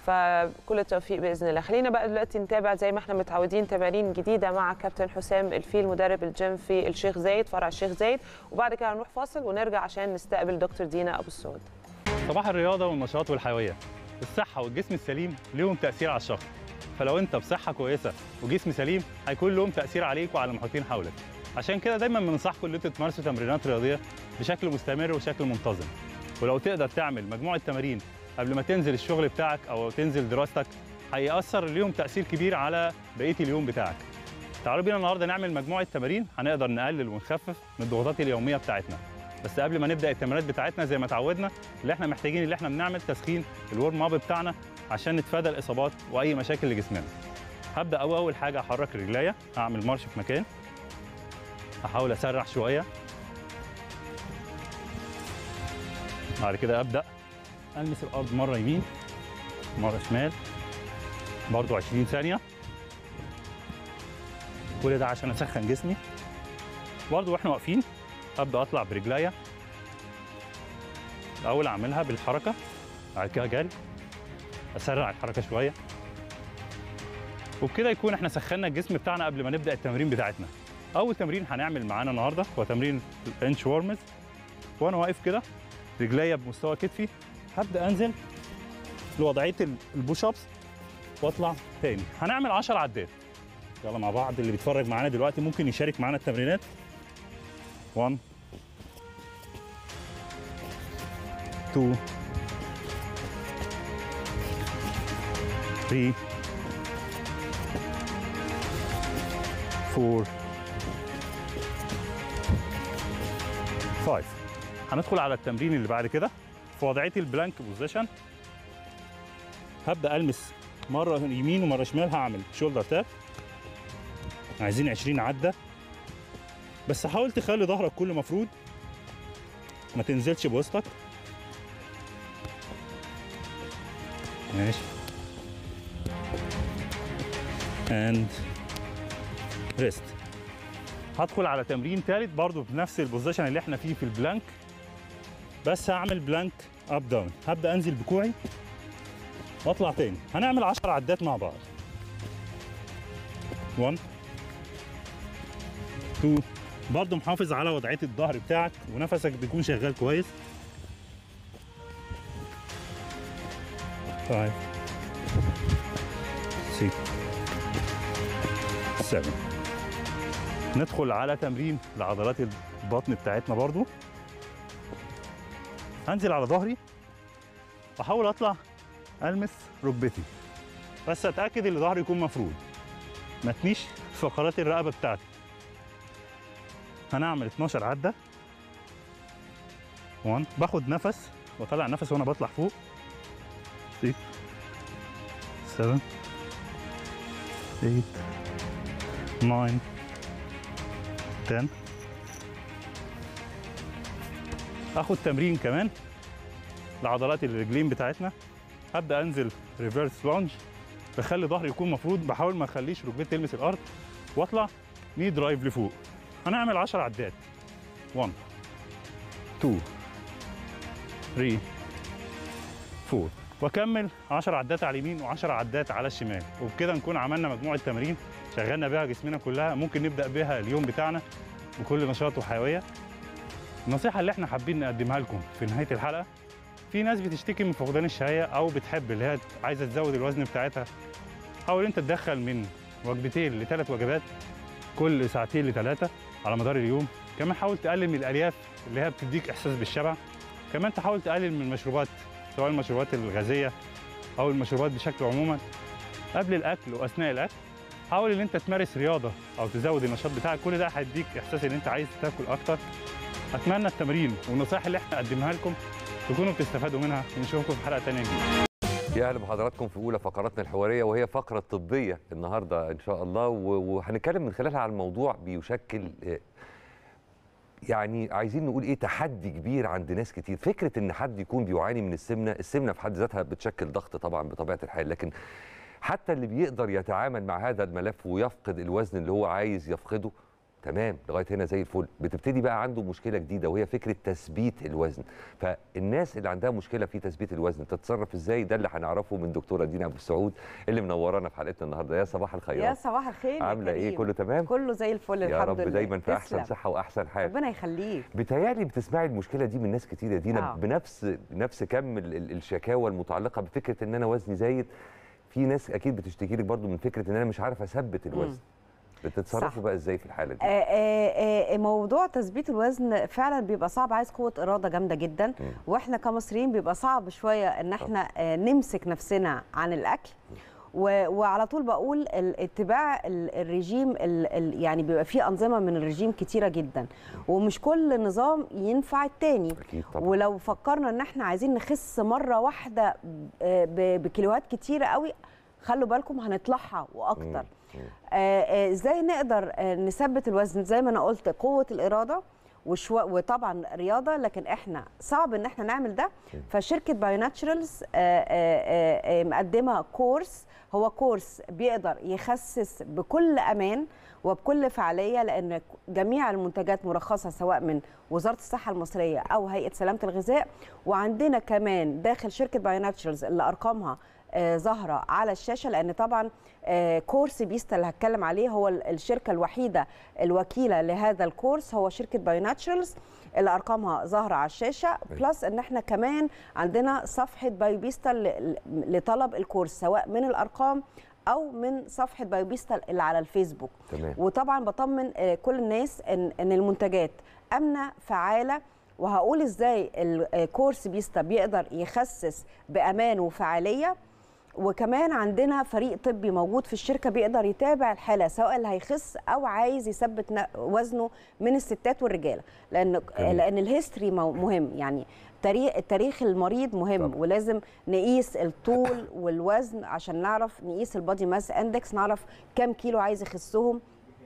فكل التوفيق باذن الله خلينا بقى دلوقتي نتابع زي ما احنا متعودين تمارين جديده مع كابتن حسام الفيل مدرب الجيم في الشيخ زايد فرع الشيخ زايد وبعد كده هنروح فاصل ونرجع عشان نستقبل دكتور دينا ابو السعود صباح الرياضة والنشاط والحيوية الصحة والجسم السليم ليهم تأثير على الشخص فلو أنت بصحة كويسة وجسم سليم هيكون لهم تأثير عليك وعلى المحيطين حولك عشان كده دايما بننصحكم ان انتوا تمارسوا تمرينات رياضية بشكل مستمر وشكل منتظم ولو تقدر تعمل مجموعة تمارين قبل ما تنزل الشغل بتاعك أو تنزل دراستك هيأثر ليهم تأثير كبير على بقية اليوم بتاعك تعالوا بينا النهارده نعمل مجموعة تمارين هنقدر نقلل ونخفف من الضغوطات اليومية بتاعتنا بس قبل ما نبدا التمرينات بتاعتنا زي ما اتعودنا اللي احنا محتاجين اللي احنا بنعمل تسخين الورم اب بتاعنا عشان نتفادى الاصابات واي مشاكل لجسمنا هبدا أول, اول حاجه احرك رجليا اعمل مارش في مكان احاول اسرح شويه بعد كده ابدا المس الارض مره يمين مره شمال برضو 20 ثانيه كل ده عشان اسخن جسمي برضو واحنا واقفين ابدا اطلع برجليا الاول اعملها بالحركه بعد كده جري اسرع الحركه شويه وبكده يكون احنا سخنا الجسم بتاعنا قبل ما نبدا التمرين بتاعتنا اول تمرين هنعمل معانا النهارده هو تمرين الانش وورمز وانا واقف كده رجليا بمستوى كتفي هبدا انزل لوضعيه البوش ابس واطلع تاني هنعمل 10 عدات يلا مع بعض اللي بيتفرج معانا دلوقتي ممكن يشارك معانا التمرينات 1 2 3 4 5 هندخل على التمرين اللي بعد كده في وضعيه البلانك بوزيشن هبدا المس مره يمين ومره شمال هعمل شولدر تاب عايزين 20 عده بس حاول تخلي ظهرك كله مفرود ما تنزلش بوسطك ماشي and rest هدخل على تمرين ثالث برضو بنفس البوزيشن اللي احنا فيه في البلانك بس هعمل بلانك اب داون هبدا انزل بكوعي واطلع تاني هنعمل 10 عدات مع بعض 1 2 برضه محافظ على وضعيه الظهر بتاعك ونفسك بيكون شغال كويس 5 6 7 ندخل على تمرين لعضلات البطن بتاعتنا برضو هنزل على ظهري واحاول اطلع المس ركبتي بس اتاكد ان ظهري يكون مفرود ما تنيش فقرات الرقبه بتاعتي هنعمل 12 عده 1 باخد نفس واطلع نفس وانا بطلع فوق 6 7 8 9 10 اخد تمرين كمان لعضلات الرجلين بتاعتنا هبدا انزل ريفرس لونج بخلي ظهري يكون مفروض بحاول ما اخليش ركبتي تلمس الارض واطلع ني درايف لفوق هنعمل 10 عدات 1 2 3 4 واكمل 10 عدات على اليمين و10 عدات على الشمال وبكده نكون عملنا مجموعه تمارين شغلنا بيها جسمنا كلها ممكن نبدا بيها اليوم بتاعنا بكل نشاط وحيويه النصيحه اللي احنا حابين نقدمها لكم في نهايه الحلقه في ناس بتشتكي من فقدان الشهيه او بتحب اللي هي عايزه تزود الوزن بتاعتها حاول انت تدخل من وجبتين لثلاث وجبات كل ساعتين لثلاثه على مدار اليوم كمان حاول تقلل من الالياف اللي هي بتديك احساس بالشبع كمان تحاول تقلل من المشروبات سواء المشروبات الغازيه او المشروبات بشكل عموما قبل الاكل واثناء الاكل حاول ان انت تمارس رياضه او تزود النشاط بتاعك كل ده هيديك احساس ان انت عايز تاكل اكتر اتمنى التمرين والنصائح اللي احنا قدمها لكم تكونوا بتستفادوا منها ونشوفكم في حلقه ثانيه جديده يا اهلا بحضراتكم في اولى فقراتنا الحواريه وهي فقره طبيه النهارده ان شاء الله و- وهنتكلم من خلالها عن موضوع بيشكل آه، يعني عايزين نقول ايه تحدي كبير عند ناس كتير فكره ان حد يكون بيعاني من السمنه السمنه في حد ذاتها بتشكل ضغط طبعا بطبيعه الحال لكن حتى اللي بيقدر يتعامل مع هذا الملف ويفقد الوزن اللي هو عايز يفقده تمام لغايه هنا زي الفل بتبتدي بقى عنده مشكله جديده وهي فكره تثبيت الوزن فالناس اللي عندها مشكله في تثبيت الوزن تتصرف ازاي ده اللي هنعرفه من دكتوره دينا ابو السعود اللي منورانا في حلقتنا النهارده يا صباح الخير يا صباح الخير يا عامله ايه كريم. كله تمام كله زي الفل يا الحمد رب لله دايما في احسن تسلم. صحه واحسن حال ربنا يخليك بتهيألي بتسمعي المشكله دي من ناس كتير يا دينا آه. بنفس بنفس كم ال- ال- الشكاوى المتعلقه بفكره ان انا وزني زايد في ناس اكيد بتشتكي لك برضو من فكره ان انا مش عارف اثبت الوزن بتتصرفوا بقى ازاي في الحاله دي آه، آه، آه، موضوع تثبيت الوزن فعلا بيبقى صعب عايز قوه اراده جامده جدا واحنا كمصريين بيبقى صعب شويه ان احنا آه، نمسك نفسنا عن الاكل و- وعلى طول بقول ال- اتباع ال- الرجيم ال- ال- يعني بيبقى فيه انظمه من الرجيم كتيره جدا ومش كل نظام ينفع التاني اكيد طبعا ولو فكرنا ان احنا عايزين نخس مره واحده آه، ب- بكيلوهات كتيره قوي خلوا بالكم هنطلعها واكتر آه، آه، ازاي نقدر آه، نثبت الوزن زي ما انا قلت قوه الاراده وشو وطبعا رياضه لكن احنا صعب ان احنا نعمل ده فشركه بايو ناتشرالز مقدمه كورس هو كورس بيقدر يخسس بكل امان وبكل فعاليه لان جميع المنتجات مرخصه سواء من وزاره الصحه المصريه او هيئه سلامه الغذاء وعندنا كمان داخل شركه بايو ناتشرالز اللي ارقامها آه، ظاهره على الشاشه لان طبعا آه، كورس بيستا اللي هتكلم عليه هو ال- الشركه الوحيده الوكيله لهذا الكورس هو شركه باي ناتشرالز اللي ارقامها ظاهره على الشاشه بلس ان احنا كمان عندنا صفحه باي بيستا ل- ل- لطلب الكورس سواء من الارقام او من صفحه باي بيستا اللي على الفيسبوك تمام وطبعا بطمن آه، كل الناس ان ان المنتجات امنه فعاله وهقول ازاي الكورس بيستا بيقدر يخسس بامان وفعاليه وكمان عندنا فريق طبي موجود في الشركه بيقدر يتابع الحاله سواء اللي هيخس او عايز يثبت ن- وزنه من الستات والرجاله لان جميل. لان الهيستوري مو- مهم يعني تاريخ تاريخ المريض مهم طبعا. ولازم نقيس الطول والوزن عشان نعرف نقيس البادي ماس اندكس نعرف كام كيلو عايز يخسهم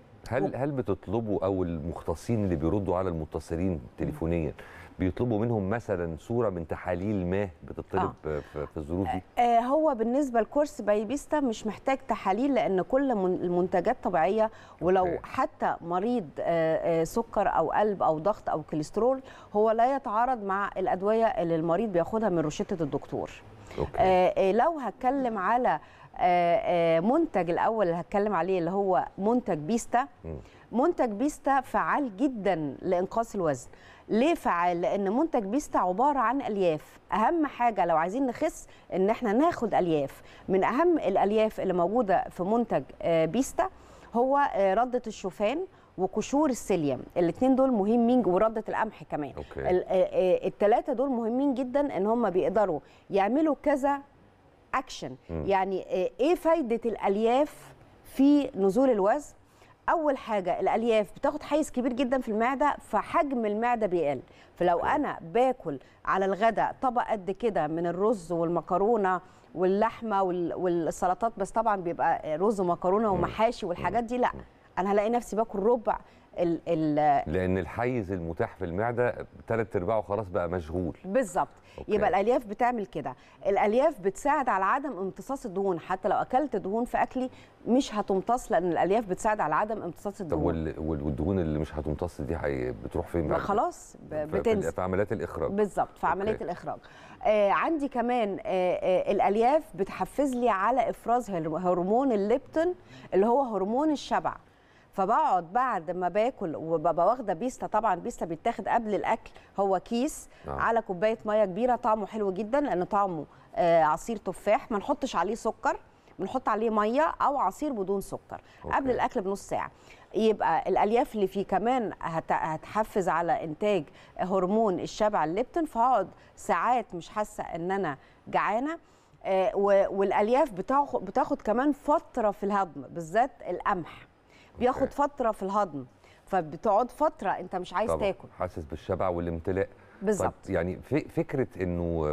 هل هل بتطلبوا او المختصين اللي بيردوا على المتصلين تليفونيا بيطلبوا منهم مثلا صوره من تحاليل ما بتطلب في, في الظروف دي آه، هو بالنسبه لكورس بايبيستا مش محتاج تحاليل لان كل من- المنتجات طبيعيه ولو أوكي. حتى مريض آه، آه، سكر او قلب او ضغط او كوليسترول هو لا يتعارض مع الادويه اللي المريض بياخدها من روشته الدكتور أوكي. آه، آه، لو هتكلم على آه، آه، منتج الاول اللي هتكلم عليه اللي هو منتج بيستا منتج بيستا فعال جدا لانقاص الوزن ليه فعال لان منتج بيستا عباره عن الياف اهم حاجه لو عايزين نخس ان احنا ناخد الياف من اهم الالياف اللي موجوده في منتج آه، بيستا هو آه، رده الشوفان وقشور السيليوم الاثنين دول مهمين ورده القمح كمان أوكي. الثلاثه دول مهمين جدا ان هم بيقدروا يعملوا كذا اكشن مم. يعني آه، ايه فايده الالياف في نزول الوزن اول حاجه الالياف بتاخد حيز كبير جدا في المعده فحجم المعده بيقل فلو انا باكل على الغداء طبق قد كده من الرز والمكرونه واللحمه وال- والسلطات بس طبعا بيبقى رز ومكرونه ومحاشي والحاجات دي لا انا هلاقي نفسي باكل ربع ال ال لان الحيز المتاح في المعده ثلاث ارباعه خلاص بقى مشغول بالظبط أوكي. يبقى الالياف بتعمل كده الالياف بتساعد على عدم امتصاص الدهون حتى لو اكلت دهون في اكلي مش هتمتص لان الالياف بتساعد على عدم امتصاص طب الدهون وال- وال- والدهون اللي مش هتمتص دي حي... بتروح فين بعد كده؟ خلاص ب- في- في, بتنزل في عمليات الاخراج بالظبط في عمليه أوكي. الاخراج آه عندي كمان آه آه الالياف بتحفز لي على افراز هر- هرمون الليبتون اللي هو هرمون الشبع فبقعد بعد ما باكل وببقى واخده بيستا طبعا بيستا بيتاخد قبل الاكل هو كيس نعم. على كوبايه ميه كبيره طعمه حلو جدا لان طعمه آه عصير تفاح ما نحطش عليه سكر بنحط عليه ميه او عصير بدون سكر أوكي. قبل الاكل بنص ساعه يبقى الالياف اللي فيه كمان هت- هتحفز على انتاج هرمون الشبع الليبتون فهقعد ساعات مش حاسه ان انا جعانه آه، و- والالياف بتاخد بتاخد كمان فتره في الهضم بالذات القمح بياخد أوكي. فتره في الهضم فبتقعد فتره انت مش عايز طبعا تاكل حاسس بالشبع والامتلاء بالظبط. طب يعني في فكره انه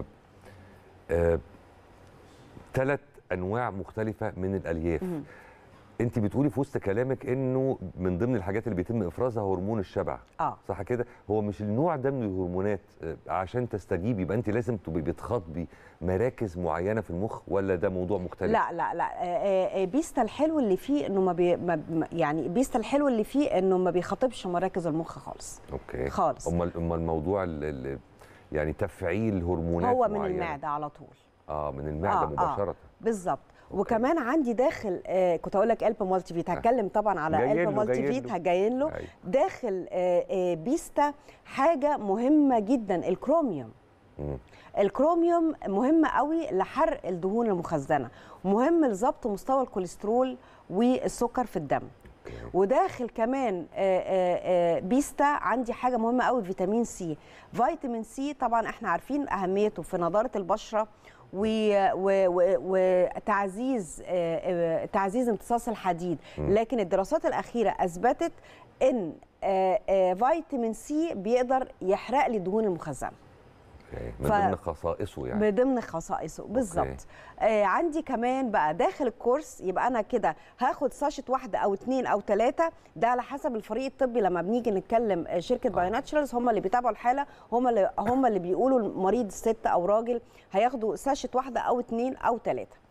ثلاث انواع مختلفه من الالياف مهم. انت بتقولي في وسط كلامك انه من ضمن الحاجات اللي بيتم افرازها هرمون الشبع اه صح كده هو مش النوع ده من الهرمونات آه، عشان تستجيب يبقى انت لازم تبقي بتخاطبي مراكز معينه في المخ ولا ده موضوع مختلف لا لا لا آه، آه، آه، بيستا الحلو اللي فيه انه ما, بي ما ما- يعني بيستا الحلو اللي فيه انه ما بيخاطبش مراكز المخ خالص اوكي خالص. امال امال الموضوع ال- ال- يعني تفعيل هرمونات هو من معينة. المعده على طول اه من المعده آه، آه مباشره آه بالظبط وكمان عندي داخل آه كنت اقول لك الب مالتي فيت هتكلم طبعا على جايين الب له- مالتي جايين فيت له. هجاين له أيوة. داخل آه آه بيستا حاجه مهمه جدا الكروميوم مم. الكروميوم مهم قوي لحرق الدهون المخزنه مهم لضبط مستوى الكوليسترول والسكر في الدم وداخل كمان آه، آه، آه، بيستا عندي حاجه مهمه قوي فيتامين سي فيتامين سي طبعا احنا عارفين اهميته في نضاره البشره و- و- و- وتعزيز آه، آه، تعزيز امتصاص الحديد مم. لكن الدراسات الاخيره اثبتت ان آه، آه، فيتامين سي بيقدر يحرق لي الدهون المخزنه أوكي. من ف- ضمن خصائصه يعني من ضمن خصائصه بالظبط آه عندي كمان بقى داخل الكورس يبقى انا كده هاخد ساشت واحده او اتنين او ثلاثه ده على حسب الفريق الطبي لما بنيجي نتكلم آه، شركه باي ناتشرالز هم اللي بيتابعوا الحاله هم اللي هم اللي بيقولوا المريض ست او راجل هياخدوا ساشت واحده او اتنين او ثلاثه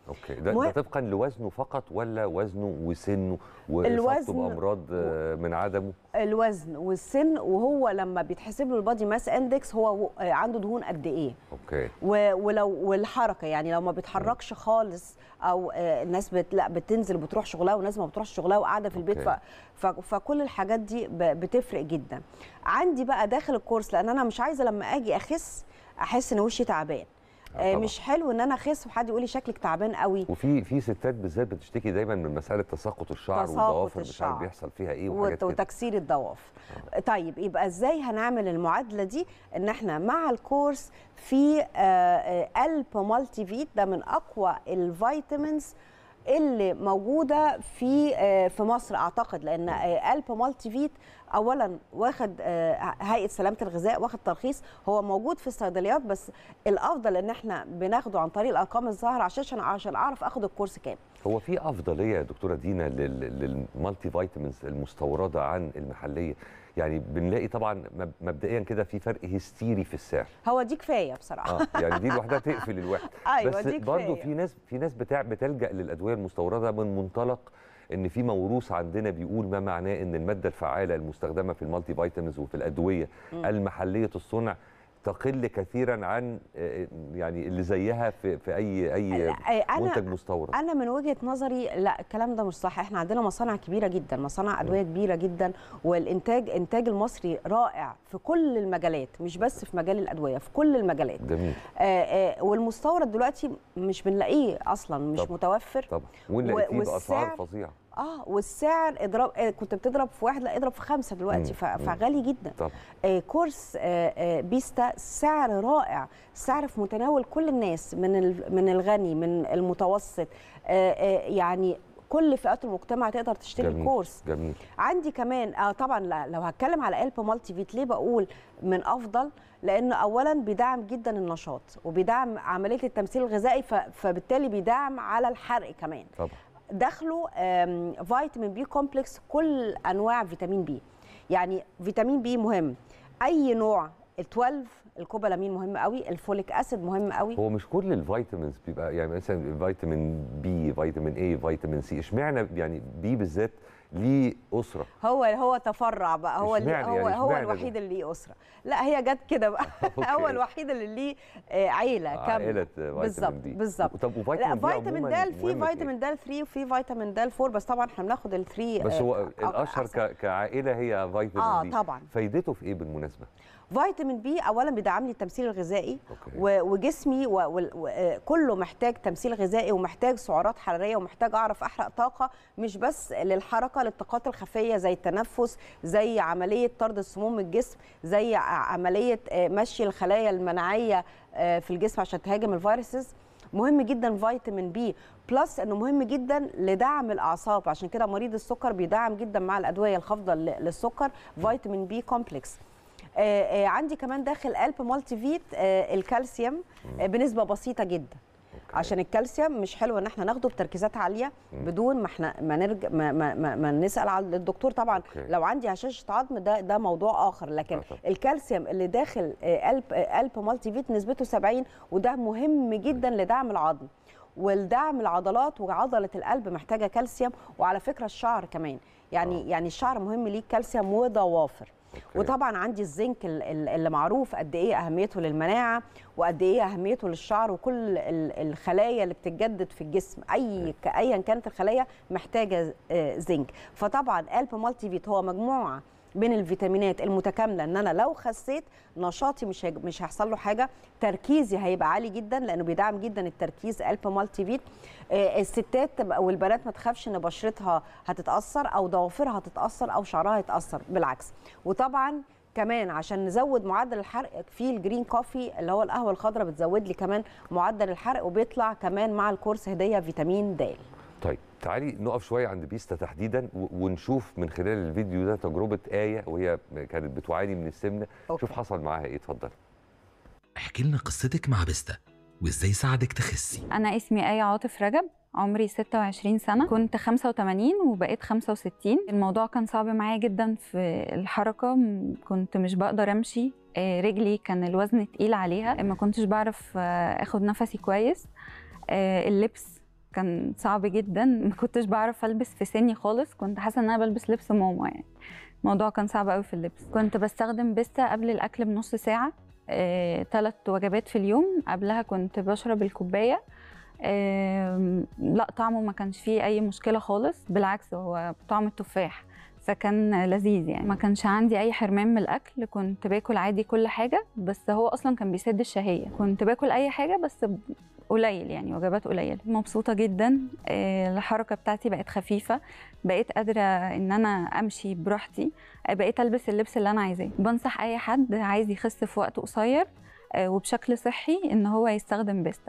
اوكي ده, مهم- ده طبقا لوزنه فقط ولا وزنه وسنه واصابته الوزن بامراض آه، من عدمه الوزن والسن وهو لما بيتحسب له البادي ماس اندكس هو و- آه، عنده دهون قد ايه اوكي و- ولو والحركه يعني لو ما بيتحركش خالص او آه، الناس بت لا بتنزل بتروح شغلها والناس ما بتروحش شغلها وقاعده في البيت ف أوكي. ف فكل الحاجات دي ب- بتفرق جدا عندي بقى داخل الكورس لان انا مش عايزه لما اجي اخس احس ان وشي تعبان آه، طبعاً. مش حلو ان انا اخس وحد يقول لي شكلك تعبان قوي وفي في ستات بالذات بتشتكي دايما من مساله تساقط الشعر تساقط والضوافر مش الشعر. عارف بيحصل فيها ايه وحاجات وت- كده وتكسير الضوافر طيب يبقى ازاي هنعمل المعادله دي ان احنا مع الكورس في آه، آه، الب مالتي فيت ده من اقوى الفيتامينز اللي موجوده في آه، في مصر اعتقد لان آه، الب مالتي فيت اولا واخد آه، هيئه سلامه الغذاء واخد ترخيص هو موجود في الصيدليات بس الافضل ان احنا بناخده عن طريق الارقام الظاهره عشان عشان اعرف اخد الكورس كام هو في افضليه يا دكتوره دينا لل- للمالتي فيتامينز المستورده عن المحليه يعني بنلاقي طبعا مب- مبدئيا كده في فرق هستيري في السعر هو دي كفايه بصراحه اه يعني دي لوحدها تقفل الواحد أيوة، بس دي برضه كفاية. في ناس في ناس بتاع بتلجا للادويه المستورده من منطلق ان في موروث عندنا بيقول ما معناه ان الماده الفعاله المستخدمه في المالتي فيتامينز وفي الادويه مم. المحليه الصنع تقل كثيرا عن آه، يعني اللي زيها في في اي اي أنا- منتج مستورد انا من وجهه نظري لا الكلام ده مش صح احنا عندنا مصانع كبيره جدا مصانع ادويه كبيره جدا والانتاج انتاج المصري رائع في كل المجالات مش بس في مجال الادويه في كل المجالات جميل آه آه والمستورد دلوقتي مش بنلاقيه اصلا مش طبعا. متوفر طبعا ونلاقي فيه باسعار والسعر- فظيعه اه والسعر اضرب آه كنت بتضرب في واحد لا اضرب في خمسه دلوقتي مم. ف- مم. فغالي جدا طبعا آه، كورس آه، آه، بيستا سعر رائع سعر في متناول كل الناس من ال- من الغني من المتوسط آه، آه، يعني كل فئات المجتمع تقدر تشتري جميل الكورس جميل عندي كمان اه طبعا لا لو هتكلم على قلب مالتي فيت ليه بقول من افضل لانه اولا بيدعم جدا النشاط وبيدعم عمليه التمثيل الغذائي ف- فبالتالي بيدعم على الحرق كمان طبعا داخله آم، فيتامين بي كومبلكس كل انواع فيتامين بي يعني فيتامين بي مهم اي نوع ال 12 الكوبالامين مهم قوي الفوليك اسيد مهم قوي هو مش كل الفيتامينز بيبقى يعني مثلا فيتامين بي فيتامين اي فيتامين سي اشمعنى يعني بي بالذات ليه اسره هو هو تفرع بقى هو اللي اشمعنى هو يعني هو اشمعنى الوحيد اللي ليه اسره لا هي جت كده بقى أوكي. هو الوحيد اللي ليه آه، عيله كامله عائله فيتامين بالظبط بي بالظبط طب لا وفيتامين بي فيتامين عموماً د في مهم في إيه؟ فيتامين د 3 وفي فيتامين د 4 بس طبعا احنا بناخد ال 3 بس هو آه، الاشهر أحسن. ك- كعائله هي فيتامين آه، بي طبعاً. فايدته في ايه بالمناسبه فيتامين بي اولا بيدعم لي التمثيل الغذائي أوكي. و- وجسمي و- وال- و- آه، كله محتاج تمثيل غذائي ومحتاج سعرات حراريه ومحتاج اعرف احرق طاقه مش بس للحركه للطاقات الخفيه زي التنفس زي عمليه طرد السموم من الجسم زي ع- عمليه آه، مشي الخلايا المناعيه آه، في الجسم عشان تهاجم الفيروسز مهم جدا فيتامين بي بلس انه مهم جدا لدعم الاعصاب عشان كده مريض السكر بيدعم جدا مع الادويه الخافضه ل- للسكر فيتامين بي كومبلكس آه، آه، عندي كمان داخل قلب مالتي فيت آه، الكالسيوم آه، بنسبه بسيطه جدا عشان الكالسيوم مش حلو ان احنا ناخده بتركيزات عاليه بدون ما احنا ما نرجع ما, ما, ما, ما نسال على الدكتور طبعا أوكي. لو عندي هشاشه عظم ده ده موضوع اخر لكن الكالسيوم اللي داخل آه، قلب آه، قلب مالتي فيت نسبته 70 وده مهم جدا لدعم العظم والدعم العضلات وعضله القلب محتاجه كالسيوم وعلى فكره الشعر كمان يعني يعني الشعر مهم ليه كالسيوم وضوافر وطبعا عندي الزنك ال- ال- اللي معروف قد ايه اهميته للمناعه وقد ايه اهميته للشعر وكل ال- الخلايا اللي بتتجدد في الجسم اي ك- ايا كانت الخلايا محتاجه آه، زنك فطبعا قلب مالتي فيت هو مجموعه من الفيتامينات المتكامله ان انا لو خسيت نشاطي مش هيج- مش هيحصل له حاجه تركيزي هيبقى عالي جدا لانه بيدعم جدا التركيز قلب مالتي فيت آه، الستات تبقى- والبنات ما تخافش ان بشرتها هتتاثر او ضوافرها هتتاثر او شعرها هيتاثر بالعكس وطبعا كمان عشان نزود معدل الحرق في الجرين كوفي اللي هو القهوه الخضراء بتزود لي كمان معدل الحرق وبيطلع كمان مع الكورس هديه فيتامين د طيب تعالي نقف شويه عند بيستا تحديدا و- ونشوف من خلال الفيديو ده تجربه ايه وهي كانت بتعاني من السمنه شوف حصل معاها ايه اتفضل احكي لنا قصتك مع بيستا وازاي ساعدك تخسي أنا اسمي آية عاطف رجب عمري 26 سنة كنت 85 وبقيت 65 الموضوع كان صعب معايا جدا في الحركة م- كنت مش بقدر أمشي آه، رجلي كان الوزن تقيل عليها ما كنتش بعرف آه، أخد نفسي كويس آه، اللبس كان صعب جدا ما كنتش بعرف البس في سني خالص كنت حاسه ان انا بلبس لبس ماما يعني الموضوع كان صعب قوي في اللبس كنت بستخدم بيستا قبل الاكل بنص ساعه ثلاث وجبات في اليوم قبلها كنت بشرب الكوبايه آم، لا طعمه ما كانش فيه اي مشكله خالص بالعكس هو طعم التفاح فكان لذيذ يعني ما كانش عندي اي حرمان من الاكل كنت باكل عادي كل حاجه بس هو اصلا كان بيسد الشهيه كنت باكل اي حاجه بس ب- قليل يعني وجبات قليله مبسوطه جدا آه، الحركه بتاعتي بقت خفيفه بقيت قادره ان انا امشي براحتي آه، بقيت البس اللبس اللي انا عايزاه بنصح اي حد عايز يخس في وقت قصير آه، وبشكل صحي ان هو يستخدم بيستا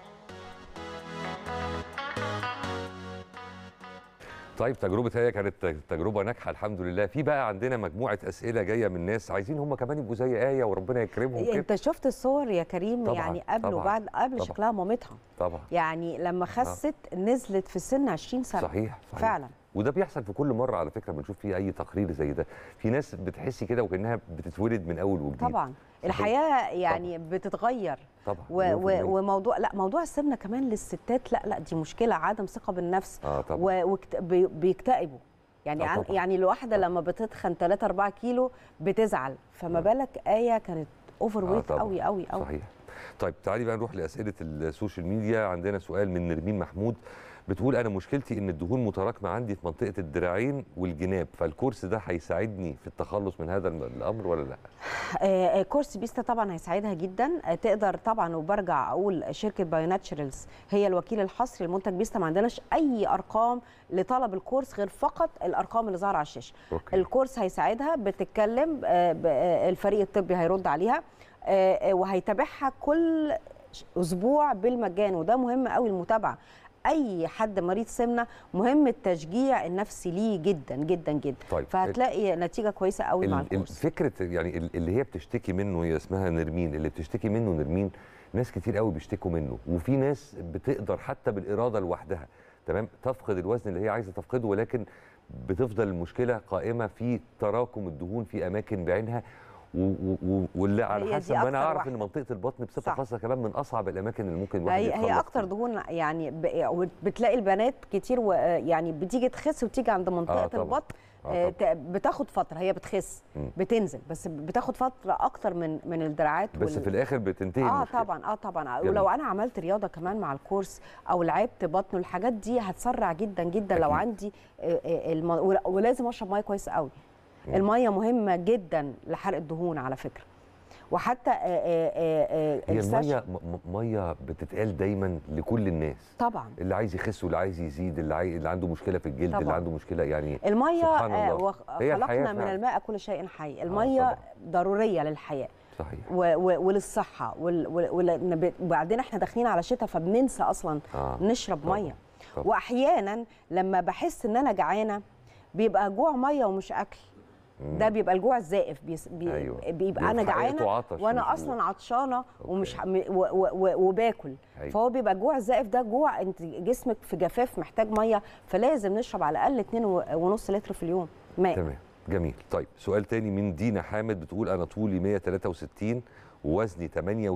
طيب تجربه هي كانت تجربه ناجحه الحمد لله في بقى عندنا مجموعه اسئله جايه من ناس عايزين هم كمان يبقوا زي ايه وربنا يكرمهم كده انت شفت الصور يا كريم طبعاً، يعني قبل طبعاً، وبعد قبل طبعاً. شكلها مامتها طبعا يعني لما خست نزلت في السن 20 سنه صحيح صحيح فعلا وده بيحصل في كل مره على فكره بنشوف فيه اي تقرير زي ده في ناس بتحسي كده وكانها بتتولد من اول وجديد طبعا الحياه يعني بتتغير طبعا و مليون في و المية. وموضوع لا موضوع السمنه كمان للستات لا لا دي مشكله عدم ثقه بالنفس اه طبعا و- وكت- بي- بيكتئبوا يعني آه عن- طبعاً. يعني الواحده لما بتتخن 3 4 كيلو بتزعل فما بالك ايه كانت اوفر آه ويت طبعاً. قوي قوي قوي صحيح طيب تعالي بقى نروح لاسئله السوشيال ميديا عندنا سؤال من نرمين محمود بتقول انا مشكلتي ان الدهون متراكمه عندي في منطقه الدراعين والجناب فالكورس ده هيساعدني في التخلص من هذا الم- الامر ولا لا آه، آه، كورس بيستا طبعا هيساعدها جدا آه، تقدر طبعا وبرجع اقول شركه بايو ناتشرالز هي الوكيل الحصري لمنتج بيستا ما عندناش اي ارقام لطلب الكورس غير فقط الارقام اللي ظاهره على الشاشه أوكي. الكورس هيساعدها بتتكلم آه، ب- آه، الفريق الطبي هيرد عليها آه، آه، وهيتابعها كل ش- اسبوع بالمجان وده مهم قوي المتابعه اي حد مريض سمنه مهم التشجيع النفسي ليه جدا جدا جدا طيب. فهتلاقي نتيجه كويسه قوي مع ال- الكورس الفكره يعني ال- اللي هي بتشتكي منه هي اسمها نرمين اللي بتشتكي منه نرمين ناس كتير قوي بيشتكوا منه وفي ناس بتقدر حتى بالاراده لوحدها تمام تفقد الوزن اللي هي عايزه تفقده ولكن بتفضل المشكله قائمه في تراكم الدهون في اماكن بعينها و- و- و- واللي هي على دي حسب ما انا أكتر اعرف واحدة. ان منطقه البطن بصفه صح. خاصه كمان من اصعب الاماكن اللي ممكن الواحد هي يتخلص هي اكتر فيها. دهون يعني ب- بتلاقي البنات كتير و- يعني بتيجي تخس وتيجي عند منطقه طبعاً. البطن آه آه، ت- بتاخد فتره هي بتخس مم. بتنزل بس بتاخد فتره اكتر من من الدراعات بس في الاخر بتنتهي اه المشكلة. طبعا اه طبعا جميل. ولو انا عملت رياضه كمان مع الكورس او لعبت بطن والحاجات دي هتسرع جدا جدا لو أكيد. عندي آه، آه، الم... ول- ولازم اشرب ميه كويس قوي مم. الميه مهمه جدا لحرق الدهون على فكره وحتى آه، آه، آه، آه، هي الساش- الميه م- م- ميه بتتقال دايما لكل الناس طبعا اللي عايز يخس واللي عايز يزيد اللي, عاي... اللي عنده مشكله في الجلد طبعاً. اللي عنده مشكله يعني الميه سبحان آه، الله. وخ- هي الحياة خلقنا من فعلاً. الماء كل شيء حي الميه طبعاً. ضروريه للحياه صحيح و- و- وللصحه وال- وال- وال- وبعدين احنا داخلين على شتاء فبننسى اصلا آه. نشرب طبعاً. ميه طبعاً. واحيانا لما بحس ان انا جعانه بيبقى جوع ميه ومش اكل مم. ده بيبقى الجوع الزائف بيس- بي أيوة. بيبقى انا بيبقى حقيقته جعانه عطش وانا مش اصلا جوع. عطشانه ومش ح- م- و- و- و- وباكل أيوة. فهو بيبقى الجوع الزائف ده جوع انت جسمك في جفاف محتاج ميه فلازم نشرب على الاقل 2.5 لتر في اليوم ماء تمام جميل طيب سؤال تاني من دينا حامد بتقول انا طولي 163 ووزني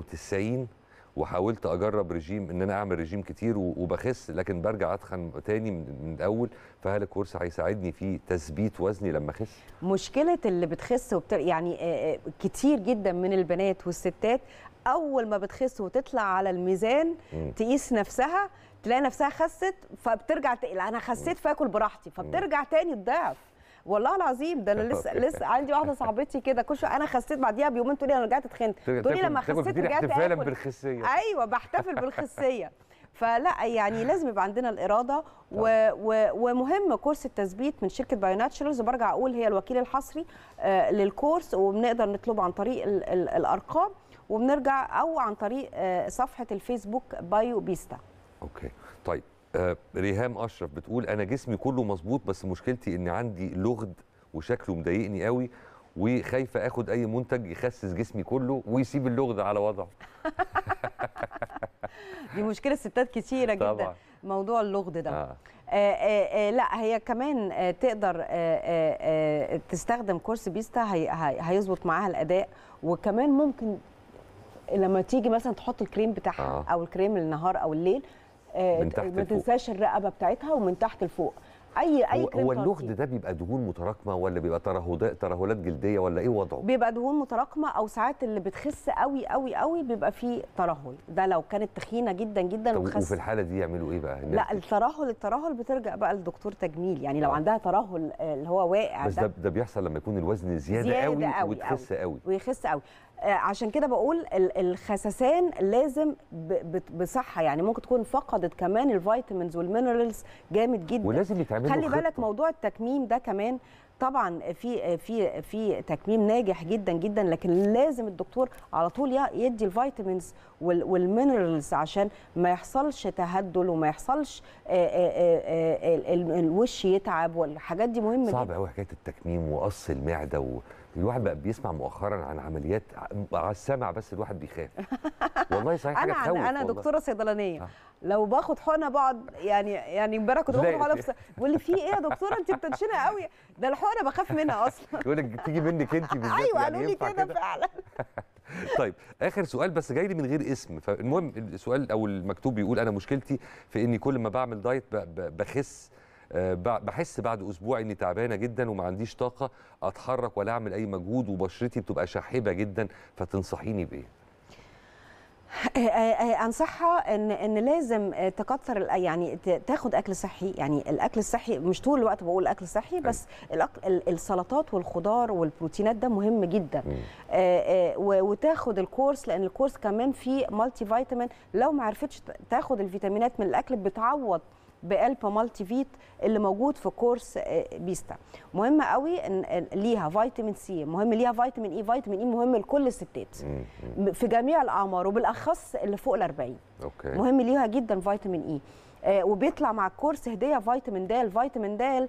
98 وحاولت اجرب رجيم ان انا اعمل رجيم كتير و- وبخس لكن برجع اتخن تاني من من الاول فهل الكورس هيساعدني في تثبيت وزني لما اخس مشكله اللي بتخس وبتر... يعني آه، آه، كتير جدا من البنات والستات اول ما بتخس وتطلع على الميزان مم. تقيس نفسها تلاقي نفسها خست فبترجع ت... لا انا خسيت فاكل براحتي فبترجع تاني تضعف والله العظيم ده انا لسه أوكي. لسه عندي واحده صاحبتي كده كل شويه انا خسيت بعديها بيومين تقولي انا رجعت اتخنت تقولي تاكل- لما تاكل خسيت كتير رجعت احتفالا اكل بالخسيه ايوه بحتفل بالخسيه فلا يعني لازم يبقى عندنا الاراده و و ومهم كورس التثبيت من شركه بايو ناتشرالز وبرجع اقول هي الوكيل الحصري آه، للكورس وبنقدر نطلبه عن طريق ال ال الارقام وبنرجع او عن طريق آه، صفحه الفيسبوك بايو بيستا اوكي طيب آه ريهام اشرف بتقول انا جسمي كله مظبوط بس مشكلتي ان عندي لغد وشكله مضايقني قوي وخايفه اخد اي منتج يخسس جسمي كله ويسيب اللغد على وضعه دي مشكله ستات كتيره جدا طبعاً. موضوع اللغد ده آه. آه آه آه لا هي كمان آه تقدر آه آه آه تستخدم كورس بيستا هي هي هيظبط معاها الاداء وكمان ممكن لما تيجي مثلا تحط الكريم بتاعها آه. او الكريم النهار او الليل آه، من تحت ما لفوق. تنساش الرقبه بتاعتها ومن تحت لفوق اي اي هو, كريم هو تغطيه. اللغد ده بيبقى دهون متراكمه ولا بيبقى ترهلات ترهلات جلديه ولا ايه وضعه؟ بيبقى دهون متراكمه او ساعات اللي بتخس قوي قوي قوي بيبقى فيه ترهل ده لو كانت تخينه جدا جدا طب وخس وفي الحاله دي يعملوا ايه بقى؟ الناس لا دي؟ الترهل الترهل بترجع بقى لدكتور تجميل يعني لو آه. عندها ترهل آه، اللي هو واقع بس ده ده بيحصل لما يكون الوزن زياده, قوي, وتخس قوي ويخس قوي آه، عشان كده بقول ال- الخسسان لازم ب- بت- بصحه يعني ممكن تكون فقدت كمان الفيتامينز والمينرالز جامد جدا ولازم يتعمل له خلي بالك خطة. موضوع التكميم ده كمان طبعا في في في تكميم ناجح جدا جدا لكن لازم الدكتور على طول ي- يدي الفيتامينز وال- والمينرالز عشان ما يحصلش تهدل وما يحصلش آه، آه، آه، آه، ال- الوش يتعب والحاجات دي مهمه صعب جدا قوي حكايه التكميم وقص المعده و... الواحد بقى بيسمع مؤخرا عن عمليات ع- على السمع بس الواحد بيخاف والله صحيح حاجه انا تخوف انا والله. دكتوره صيدلانيه لو باخد حقنه بقعد يعني يعني امبارح كنت باخد لا، حقنه في- في بيقول لي في ايه يا دكتوره انت بتنشنه قوي ده الحقنه بخاف منها اصلا يقول لك تيجي منك انت بالذات ايوه يعني قالوا لي ينفع كده فعلا طيب اخر سؤال بس جاي لي من غير اسم فالمهم السؤال او المكتوب بيقول انا مشكلتي في اني كل ما بعمل دايت ب- ب- بخس آه، ب- بحس بعد اسبوع اني تعبانه جدا وما عنديش طاقه اتحرك ولا اعمل اي مجهود وبشرتي بتبقى شاحبه جدا فتنصحيني بايه آه، آه، آه، انصحها ان ان لازم آه، تكتر ال- يعني ت- تاخد اكل صحي يعني الاكل الصحي مش طول الوقت بقول اكل صحي بس الأك- ال- السلطات والخضار والبروتينات ده مهم جدا آه، آه، و- وتاخد الكورس لان الكورس كمان فيه مالتي فيتامين لو ما عرفتش ت- تاخد الفيتامينات من الاكل بتعوض بقلب مالتي فيت اللي موجود في كورس آه، بيستا مهم قوي ان إن ليها فيتامين سي مهم ليها فيتامين اي فيتامين اي مهم لكل الستات في جميع الاعمار وبالاخص اللي فوق ال 40 اوكي مهم ليها جدا فيتامين اي آه وبيطلع مع الكورس هديه فيتامين د فيتامين د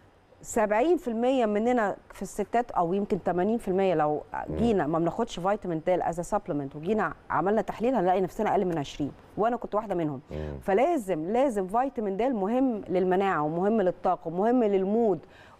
70% مننا في الستات او يمكن 80% لو جينا ما بناخدش فيتامين د از سبلمنت وجينا عملنا تحليل هنلاقي نفسنا اقل من 20 وانا كنت واحده منهم فلازم لازم فيتامين د مهم للمناعه ومهم للطاقه ومهم للمود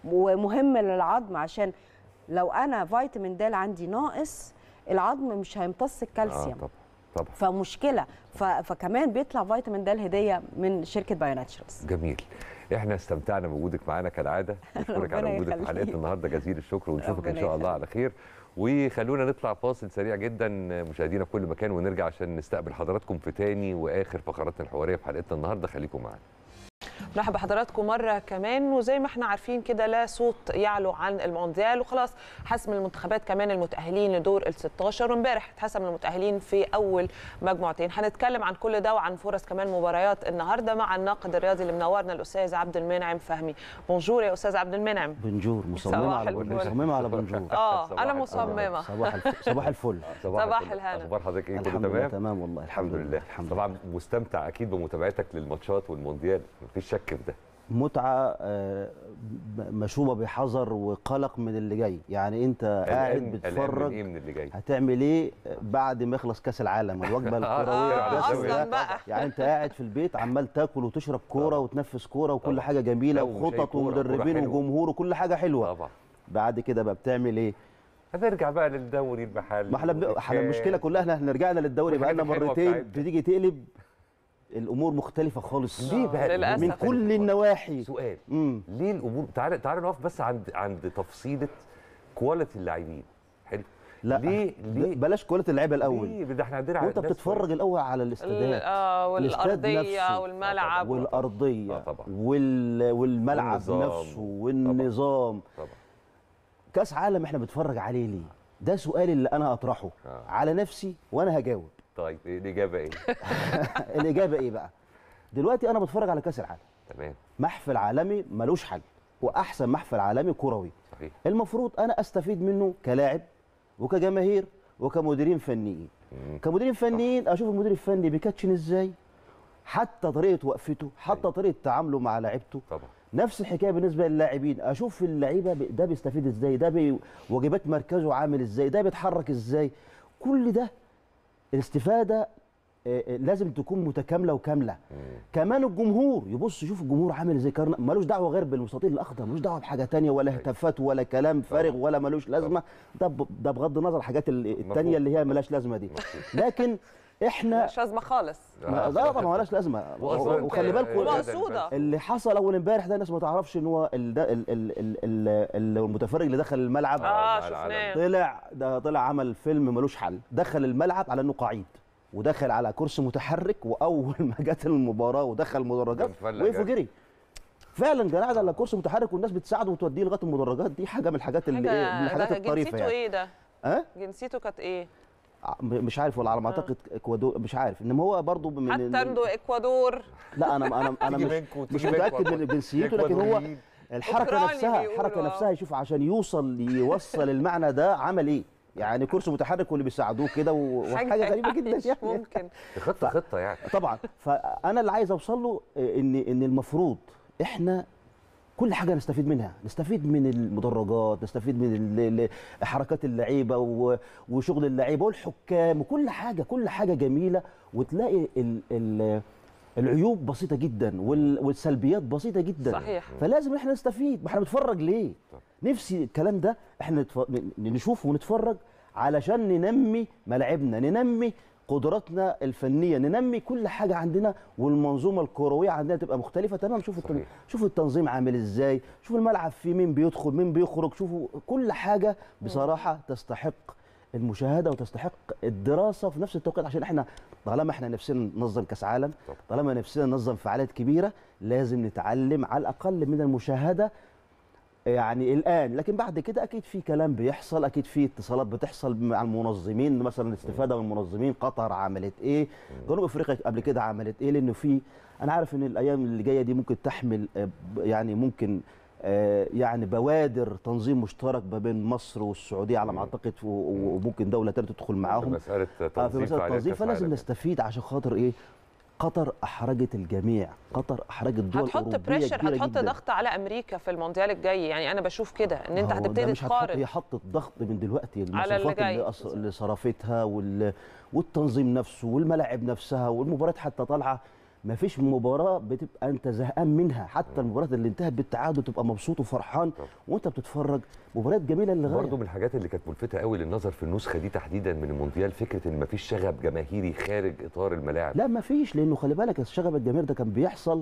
ومهم للعظم عشان لو انا فيتامين د عندي ناقص العظم مش هيمتص الكالسيوم طبعا طبعا فمشكله ف... فكمان بيطلع فيتامين د هديه من شركه بايو ناتشرالز جميل احنا استمتعنا بوجودك معانا كالعاده نشكرك على ربنا وجودك في يخليك. حلقتنا النهارده جزيل الشكر ونشوفك ان ربنا شاء الله على خير وخلونا نطلع فاصل سريع جدا مشاهدينا في كل مكان ونرجع عشان نستقبل حضراتكم في تاني واخر فقراتنا الحواريه في حلقتنا النهارده خليكم معانا مرحبا بحضراتكم مرة كمان وزي ما احنا عارفين كده لا صوت يعلو عن المونديال وخلاص حسم المنتخبات كمان المتأهلين لدور ال 16 وامبارح اتحسم المتأهلين في أول مجموعتين هنتكلم عن كل ده وعن فرص كمان مباريات النهارده مع الناقد الرياضي اللي منورنا الأستاذ عبد المنعم فهمي بونجور يا أستاذ عبد المنعم بنجور مصممه صباح على الفل. مصممه على بنجور اه أنا مصممة صباح الفل صباح الفل صباح الفل. الهنا. اخبار حضرتك ايه كله الحمد لله تمام تمام والله الحمد لله طبعا مستمتع اكيد بمتابعتك للماتشات والمونديال مفيش شك في ده متعه آه، م- مشوبه بحذر وقلق من اللي جاي يعني انت قاعد قلقان- قلقان من بتتفرج ايه من اللي جاي هتعمل ايه بعد ما يخلص كاس العالم الوجبه آه، الكرويه آه، الدسمة أصلاً ده. بقى. يعني انت قاعد في البيت عمال تاكل وتشرب كوره وتنفذ كوره وكل حاجه جميله لا، وشاي وخطط كورة، كورة ومدربين حلوة. وجمهور وكل حاجه حلوه طبعا بعد كده بقى بتعمل ايه هنرجع بقى للدوري المحلي ما احنا بن- احنا المشكله كلها احنا إحنا رجعنا للدوري بقى لنا والحاجات الحلوة مرتين بتاعتنا. بتيجي تقلب الامور مختلفه خالص ليه بقى للأسف. من كل النواحي سؤال امم ليه الامور تعالى تعالى نقف بس عند عند تفصيله كواليتي اللاعبين حلو لا ليه ليه بلاش كواليتي اللعيبه الاول ليه ده احنا عندنا وانت ناس بتتفرج الاول على ال- الاستادات اه الاستاد والأرضية نفسه. والملعب والارضيه آه طبعا. وال... والملعب والنظام. نفسه والنظام طبعا كاس عالم احنا بنتفرج عليه ليه ده سؤالي اللي انا هطرحه آه. على نفسي وانا هجاوب طيب إيه الاجابه ايه الاجابه ايه بقى دلوقتي انا بتفرج على كاس العالم تمام محفل عالمي ملوش حل واحسن محفل عالمي كروي صحيح المفروض انا استفيد منه كلاعب وكجماهير وكمديرين فنيين مم. كمديرين فنيين اشوف المدير الفني بيكاتشن ازاي حتى طريقه وقفته حتى طريقه تعامله مع لعيبته طبعا نفس الحكايه بالنسبه للاعبين اشوف اللعيبه بي- ده بيستفيد ازاي ده بي واجبات مركزه عامل ازاي ده بيتحرك ازاي كل ده الاستفاده آه، آه، لازم تكون متكامله وكامله كمان الجمهور يبص يشوف الجمهور عامل ازاي كارنا ملوش دعوه غير بالمستطيل الاخضر ملوش دعوه بحاجه تانية ولا هتافات ولا كلام فارغ ولا ملوش لازمه ده ب- ده بغض النظر الحاجات ال- التانية اللي هي ملهاش لازمه دي لكن احنا مش ازمه خالص ما لا طبعا مالهاش لازمه وأصلاً وخلي أنت- بالكم ومقصودة. اللي حصل اول امبارح ده الناس ما تعرفش ان هو ال- ده ال- ال- ال- ال- ال- المتفرج اللي دخل الملعب اه شفناه طلع ده طلع عمل فيلم ملوش حل دخل الملعب على انه قعيد ودخل على كرسي متحرك واول ما جت المباراه ودخل المدرجات فلق وقف جري. وجري فعلا كان قاعد على كرسي متحرك والناس بتساعده وتوديه لغايه المدرجات دي حاجه من الحاجات اللي إيه؟ من الحاجات ده الطريفه جنسيته يعني ايه ده؟ ها جنسيته كانت ايه؟ م- مش عارف ولا على ما اعتقد اكوادور مش عارف انما هو برضه من حتى من- عنده اكوادور لا انا انا انا تيجي مش منكم، مش تيجي متاكد منكم. من جنسيته لكن هو إكوادوريين. الحركه أوكراني نفسها بيقولوا، الحركه آه. نفسها يشوف عشان يوصل يوصل المعنى ده عمل ايه يعني كرسي متحرك واللي بيساعدوه كده و- وحاجه غريبه جدا مش يعني ممكن خطه خطه يعني طبعا فانا اللي عايز اوصل له ان ان المفروض احنا كل حاجه نستفيد منها نستفيد من المدرجات نستفيد من ال- ال- حركات اللعيبه و- وشغل اللعيبه والحكام وكل حاجه كل حاجه جميله وتلاقي ال ال العيوب بسيطه جدا وال- والسلبيات بسيطه جدا صحيح. فلازم احنا نستفيد ما احنا بنتفرج ليه نفسي الكلام ده احنا نتف- ن- نشوفه ونتفرج علشان ننمي ملاعبنا ننمي قدراتنا الفنيه ننمي كل حاجه عندنا والمنظومه الكرويه عندنا تبقى مختلفه تمام شوف التن... صحيح. شوف التنظيم عامل ازاي شوف الملعب فيه مين بيدخل مين بيخرج شوفوا كل حاجه بصراحه تستحق المشاهده وتستحق الدراسه في نفس التوقيت عشان احنا طالما احنا نفسنا ننظم كاس عالم طالما نفسنا ننظم فعاليات كبيره لازم نتعلم على الاقل من المشاهده يعني الان لكن بعد كده اكيد في كلام بيحصل اكيد في اتصالات بتحصل مع المنظمين مثلا الاستفاده من المنظمين قطر عملت ايه جنوب افريقيا قبل كده عملت ايه لانه في انا عارف ان الايام اللي جايه دي ممكن تحمل آه، ب- يعني ممكن آه، يعني بوادر تنظيم مشترك ما بين مصر والسعوديه على ما اعتقد و- و- وممكن دوله ثالثه تدخل معاهم مساله آه، في تنظيم مساله فعاليات التنظيم كأس فلازم العالم. نستفيد عشان خاطر ايه قطر احرجت الجميع قطر احرجت دول هتحط أوروبية بريشر كبيرة هتحط جداً. ضغط على امريكا في المونديال الجاي يعني انا بشوف كده ان انت هو ده هتبتدي مش هتحط هي تقارن حطت ضغط من دلوقتي على اللي المصروفات جاي. اللي, أص... اللي صرفتها وال... والتنظيم نفسه والملاعب نفسها والمباريات حتى طالعه ما فيش مباراه بتبقى انت زهقان منها حتى المباريات اللي انتهت بالتعادل تبقى مبسوط وفرحان وانت بتتفرج مباريات جميله للغايه برضه من الحاجات اللي كانت ملفته قوي للنظر في النسخه دي تحديدا من المونديال فكره ان مفيش شغب جماهيري خارج اطار الملاعب لا ما فيش لانه خلي بالك الشغب الجماهير ده كان بيحصل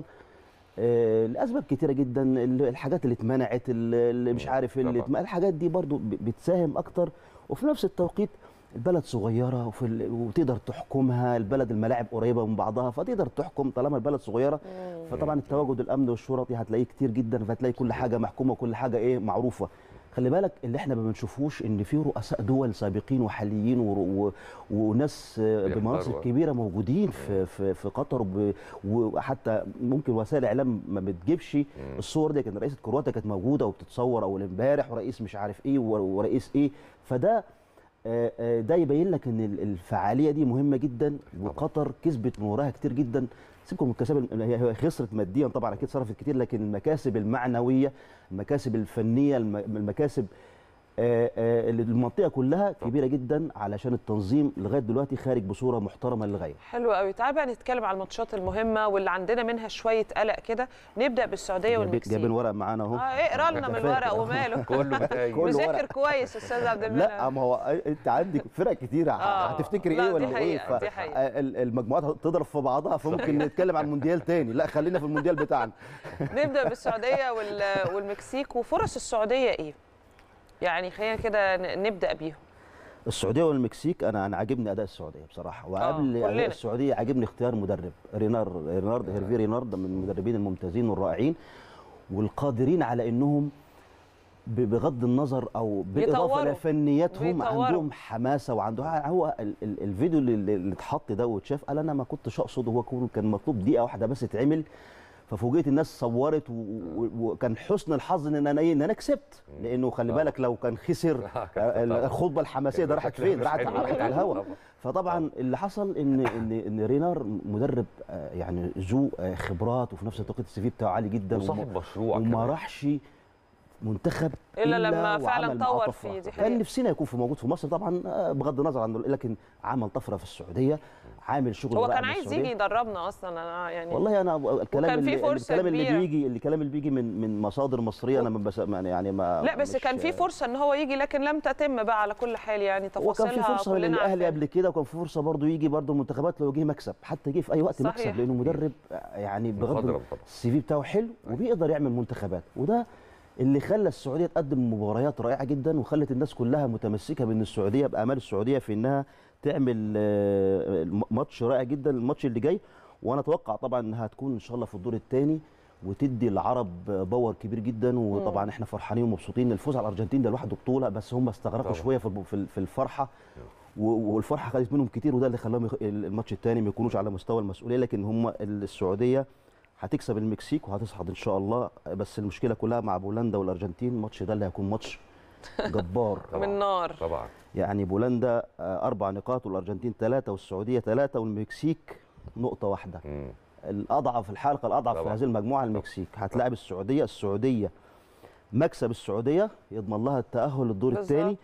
آه لاسباب كتيره جدا ال- الحاجات اللي اتمنعت ال- اللي مش عارف اللي طبعاً. اتم- الحاجات دي برضو ب- بتساهم اكتر وفي نفس التوقيت البلد صغيره وفي ال... وتقدر تحكمها البلد الملاعب قريبه من بعضها فتقدر تحكم طالما البلد صغيره فطبعا التواجد الامن والشرطي هتلاقيه كتير جدا فهتلاقي كل حاجه محكومه وكل حاجه ايه معروفه خلي بالك اللي احنا ما بنشوفوش ان في رؤساء دول سابقين وحاليين ور- و... وناس آه، بيحضروا. بمناصب كبيره موجودين في في, في قطر وب... وحتى ممكن وسائل الاعلام ما بتجيبش الصور دي كان رئيسه كرواتيا كانت موجوده وبتتصور اول امبارح ورئيس مش عارف ايه ور- ورئيس ايه فده آه، آه، ده يبين لك ان ال- الفعاليه دي مهمه جدا وقطر كسبت من وراها كتير جدا سيبكم من الكسب الم- هي هي خسرت ماديا طبعا اكيد صرفت كتير لكن المكاسب المعنويه المكاسب الفنيه الم- المكاسب آه، آه، اللي المنطقه كلها كبيره جدا علشان التنظيم لغايه دلوقتي خارج بصوره محترمه للغايه حلو قوي تعال بقى نتكلم على الماتشات المهمه واللي عندنا منها شويه قلق كده نبدا بالسعوديه جايبين- والمكسيك جايبين ورق معانا اهو اه اقرا لنا من الورق وماله كله متأيد. كله مذاكر ورق. كويس استاذ عبد المنعم لا ما هو انت عندك فرق كتيره آه. هتفتكري لا، ايه دي ولا ايه حقيقة، دي حقيقة. آه، ال- المجموعات تضرب في بعضها فممكن نتكلم عن مونديال تاني لا خلينا في المونديال بتاعنا نبدا بالسعوديه وال- والمكسيك وفرص السعوديه ايه يعني خلينا كده ن- نبدا بيهم السعوديه والمكسيك انا انا عاجبني اداء السعوديه بصراحه وقبل كلنا. اداء السعوديه عاجبني اختيار مدرب رينار رينارد هيرفي رينارد ده من المدربين الممتازين والرائعين والقادرين على انهم ب- بغض النظر او بالاضافه يطوروا. الى فنياتهم بيطوروا. عندهم حماسه وعندهم هو ال- ال- الفيديو اللي, اللي اتحط ده واتشاف قال انا ما كنتش اقصد هو كون- كان مطلوب دقيقه واحده بس تتعمل ففوجئت الناس صورت و- و- وكان حسن الحظ ان انا ايه ان انا كسبت لانه خلي بالك لو كان خسر آه، الخطبه الحماسيه ده راحت فين؟ راحت حلو. راحت على الهواء فطبعا اللي حصل ان ان ان رينار مدرب آه، يعني ذو آه، خبرات وفي نفس الوقت السي في بتاعه عالي جدا وصاحب وما- مشروع وما كمان. راحش منتخب إلا لما وعمل فعلاً معاه طور طفرة. فيه، دي كان حقيقة. نفسنا يكون في موجود في مصر طبعا آه، بغض النظر عنه لكن عمل طفره في السعوديه عامل شغل هو رائع كان مع عايز السعودية. يجي يدربنا اصلا انا يعني والله انا الكلام وكان في اللي فرصة الكلام اللي كبيرة. بيجي الكلام اللي بيجي من من مصادر مصريه انا ما بس يعني ما لا بس مش- كان في فرصه ان هو يجي لكن لم تتم بقى على كل حال يعني وكان تفاصيلها في فرصه كلنا للاهلي عارفينها. قبل كده وكان في فرصه برضه يجي برضه المنتخبات لو جه مكسب حتى جه في اي وقت صحيح. مكسب لانه مدرب يعني بغض مخضرم طبعا. السي في بتاعه حلو وبيقدر يعمل منتخبات وده اللي خلى السعوديه تقدم مباريات رائعه جدا وخلت الناس كلها متمسكه بان السعوديه بامال السعوديه في انها تعمل آه، ماتش رائع جدا الماتش اللي جاي وانا اتوقع طبعا انها هتكون ان شاء الله في الدور الثاني وتدي العرب باور كبير جدا وطبعا احنا فرحانين ومبسوطين الفوز على الارجنتين ده لوحده بطوله بس هم استغرقوا طبعا. شويه في الب- في ال- في الفرحه و- والفرحه خدت منهم كتير وده اللي خلاهم يخ- الماتش الثاني ما يكونوش على مستوى المسؤوليه لكن هم السعوديه هتكسب المكسيك وهتصعد ان شاء الله بس المشكله كلها مع بولندا والارجنتين الماتش ده اللي هيكون ماتش جبار من نار طبعا يعني بولندا آه، اربع نقاط والارجنتين ثلاثه والسعوديه ثلاثه والمكسيك نقطه واحده الاضعف الحلقه الاضعف في طبعا. هذه المجموعه المكسيك هتلاعب السعوديه السعوديه مكسب السعوديه يضمن لها التاهل للدور بالظبط. الثاني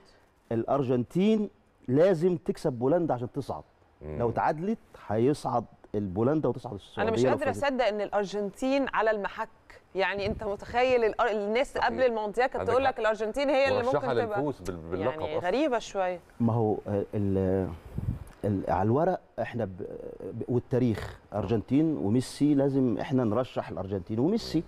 الارجنتين لازم تكسب بولندا عشان تصعد مم. لو تعادلت هيصعد البولندا وتصعد السعوديه انا مش لو قادره فازت. اصدق ان الارجنتين على المحك يعني انت متخيل الأر- الناس قبل المونديال كانت عندك تقول حق. لك الارجنتين هي اللي ممكن مرشحة تبقى للفوز بال- باللقب يعني أصلاً. غريبه شويه ما هو آه، ال ال- على الورق احنا ب... ب- والتاريخ ارجنتين وميسي لازم احنا نرشح الارجنتين وميسي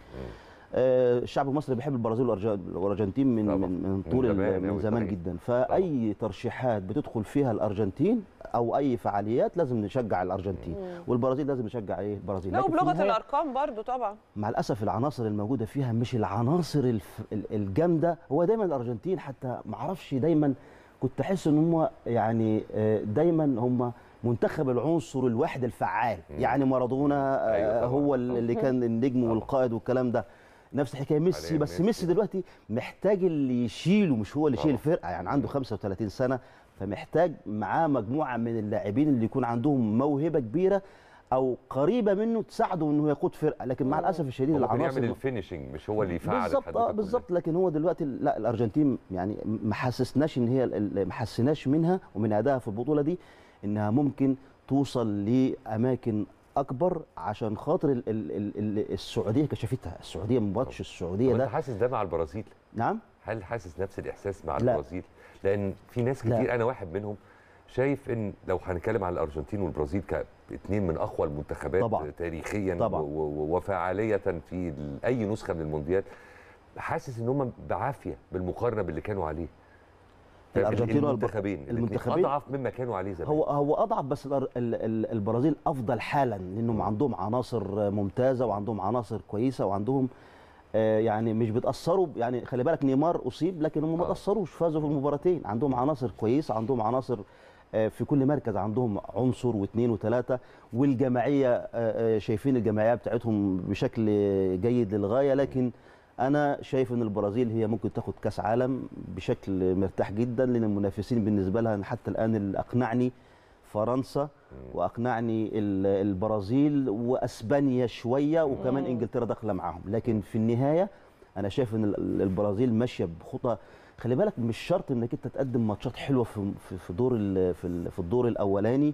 آه، الشعب المصري بيحب البرازيل والأرج- والارجنتين من من, من طول من زمان ال- من أوي، زمان صحيح. جدا فاي ترشيحات بتدخل فيها الارجنتين او اي فعاليات لازم نشجع الارجنتين مم. والبرازيل لازم نشجع ايه البرازيل لا لكن في وبلغه النهاية الارقام برضو طبعا مع الاسف العناصر الموجوده فيها مش العناصر الف... ال- الجامده هو دايما الارجنتين حتى ما اعرفش دايما كنت احس ان هم يعني آه، دايما هم منتخب العنصر الواحد الفعال يعني مارادونا آه، هو اللي كان النجم والقائد والكلام ده نفس الحكايه ميسي حالياً بس ميسي. ميسي دلوقتي محتاج اللي يشيله مش هو اللي يشيل طبعاً. الفرقه يعني عنده 35 سنه فمحتاج معاه مجموعه من اللاعبين اللي يكون عندهم موهبه كبيره او قريبه منه تساعده انه يقود فرقه لكن مع الاسف الشديد هو ممكن العناصر يعمل الفينشنج مش هو اللي يفعل بالظبط الحدوتة اه كلها. بالظبط لكن هو دلوقتي لا الارجنتين يعني ما حسسناش ان هي ال- ال- ما حسناش منها ومن ادائها في البطوله دي انها ممكن توصل لاماكن اكبر عشان خاطر ال ال ال ال السعوديه كشفتها السعوديه ماتش السعوديه طب ده انت حاسس ده مع البرازيل نعم هل حاسس نفس الاحساس مع لا. البرازيل لان في ناس لا. كتير انا واحد منهم شايف ان لو هنتكلم عن الارجنتين والبرازيل كاثنين من اقوى المنتخبات طبعاً. تاريخيا طبعاً. و- و- وفعاليه في ال- اي نسخه من المونديال حاسس ان هم بعافيه بالمقارنه باللي كانوا عليه الأرجنتين والب- المنتخبين الاتنين المنتخبين اضعف مما كانوا عليه زمان هو هو اضعف بس الأر- ال- ال- البرازيل افضل حالا لانهم عندهم عناصر ممتازه وعندهم عناصر كويسه وعندهم آه، يعني مش بيتاثروا ب- يعني خلي بالك نيمار اصيب لكن هم ما تاثروش فازوا في المباراتين عندهم عناصر كويسه عندهم عناصر آه، في كل مركز عندهم عنصر واثنين وثلاثه والجماعيه آه، آه، شايفين الجماعيه بتاعتهم بشكل جيد للغايه لكن انا شايف ان البرازيل هي ممكن تاخد كاس عالم بشكل مرتاح جدا لان المنافسين بالنسبه لها حتى الان اللي اقنعني فرنسا واقنعني ال- البرازيل واسبانيا شويه وكمان مم. انجلترا داخله معاهم لكن في النهايه انا شايف ان ال- البرازيل ماشيه بخطى خلي بالك مش شرط انك انت تقدم ماتشات حلوه في في- في دور ال- في ال- في الدور الاولاني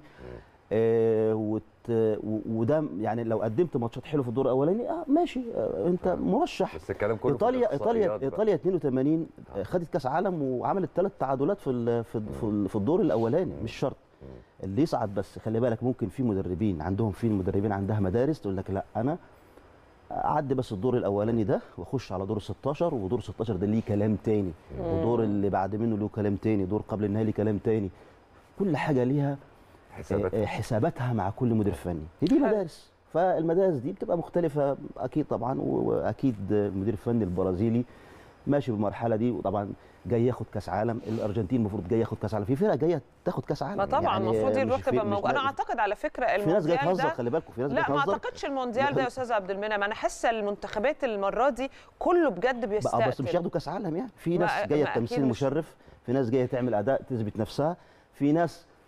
آه وت و- وده يعني لو قدمت ماتشات حلوه في الدور الاولاني اه ماشي آه انت مرشح بس الكلام كله في ايطاليا ايطاليا الإحصائيات بقى. ايطاليا 82 آه، خدت كاس عالم وعملت ثلاث تعادلات في ال- في في ال- في الدور الاولاني مش شرط اللي يصعد بس خلي بالك ممكن في مدربين عندهم في المدربين عندها مدارس تقول لك لا انا اعدي بس الدور الاولاني ده واخش على دور 16 ودور 16 ده ليه كلام تاني مم. ودور اللي بعد منه له كلام تاني دور قبل النهائي ليه كلام تاني كل حاجه ليها حساباتها. آه، آه، حساباتها مع كل مدير فني هي دي مدارس فالمدارس دي بتبقى مختلفه اكيد طبعا و- واكيد المدير الفني البرازيلي ماشي بالمرحله دي وطبعا جاي ياخد كاس عالم الارجنتين المفروض جاي ياخد كاس عالم في فرقه جايه تاخد كاس عالم ما طبعا المفروض آه، يروح مش في- تبقى مش موجود انا نا- اعتقد على فكره في ناس المونديال جايه تهزر ده خلي بالكم في ناس لا جايه ما تهزر اعتقدش المونديال ده يا استاذ عبد المنعم انا حاسه المنتخبات المره دي كله بجد بقى بيستقتل بس مش ياخدوا كاس عالم يعني في ما- ناس جايه ما أكيد تمثيل مش- مشرف في ناس جايه تعمل اداء تثبت نفسها في ناس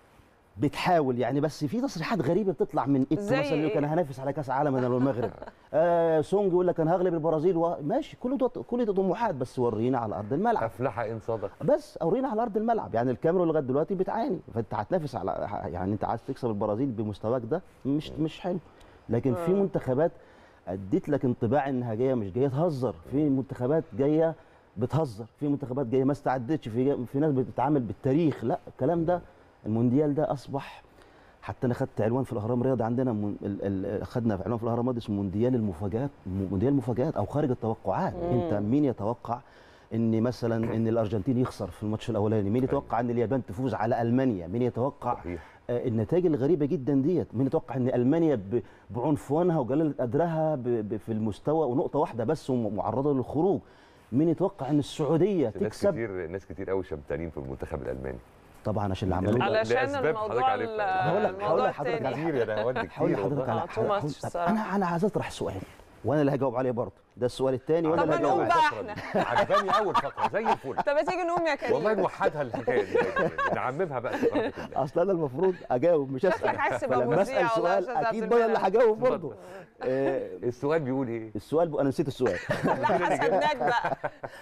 بتحاول يعني بس في تصريحات غريبه بتطلع من ايتو زي مثلا يقول لك إيه؟ انا هنافس على كاس عالم انا والمغرب آه سونج يقول لك انا هغلب البرازيل و... ماشي كل ده كل ده طموحات بس ورينا على ارض الملعب افلح ان صدق بس اورينا على ارض الملعب يعني الكاميرون لغايه دلوقتي بتعاني فانت هتنافس على يعني انت عايز تكسب البرازيل بمستواك ده مش مش حلو لكن في مم. منتخبات اديت لك انطباع انها جايه مش جايه تهزر في منتخبات جايه بتهزر في منتخبات جايه ما استعدتش في في ناس بتتعامل بالتاريخ لا الكلام ده المونديال ده اصبح حتى انا خدت عنوان في الاهرام رياضي عندنا من ال- ال- خدنا في عنوان في الاهرام رياضي اسمه مونديال المفاجات مونديال المفاجات او خارج التوقعات مم. انت مين يتوقع ان مثلا ان الارجنتين يخسر في الماتش الاولاني مين يتوقع ان اليابان تفوز على المانيا مين يتوقع صحيح. آه، النتائج الغريبه جدا ديت مين يتوقع ان المانيا ب- بعنفوانها وجلاله قدرها ب- ب- في المستوى ونقطه واحده بس ومعرضه للخروج مين يتوقع ان السعوديه ناس تكسب كتير ناس كتير قوي شمتانين في المنتخب الالماني طبعا عشان اللي عملوه علشان لأسباب حضرتك الموضوع عارفها. هقول لك الموضوع هقول لحضرتك التاني. على كتير يا نهاوند هقول كتير لحضرتك على آه، حاجه too much هقول- الصراحة. انا انا عايز اطرح سؤال وانا اللي هجاوب عليه برضه ده السؤال الثاني وانا طب اللي ما هجاوب نقوم عليه بقى احنا عجباني اول فقره زي الفل طب ما تيجي نقوم يا كريم والله نوحدها الحكايه دي نعممها بقى في بركة الله. اصل انا المفروض اجاوب مش اسال شكلك حاسس فلما بمذيع اسال والله سؤال يا أستاذ عبد اكيد بقى اللي المنعم. هجاوب برضه آه، السؤال بيقول ايه؟ السؤال ب... انا نسيت السؤال لا حسبناك بقى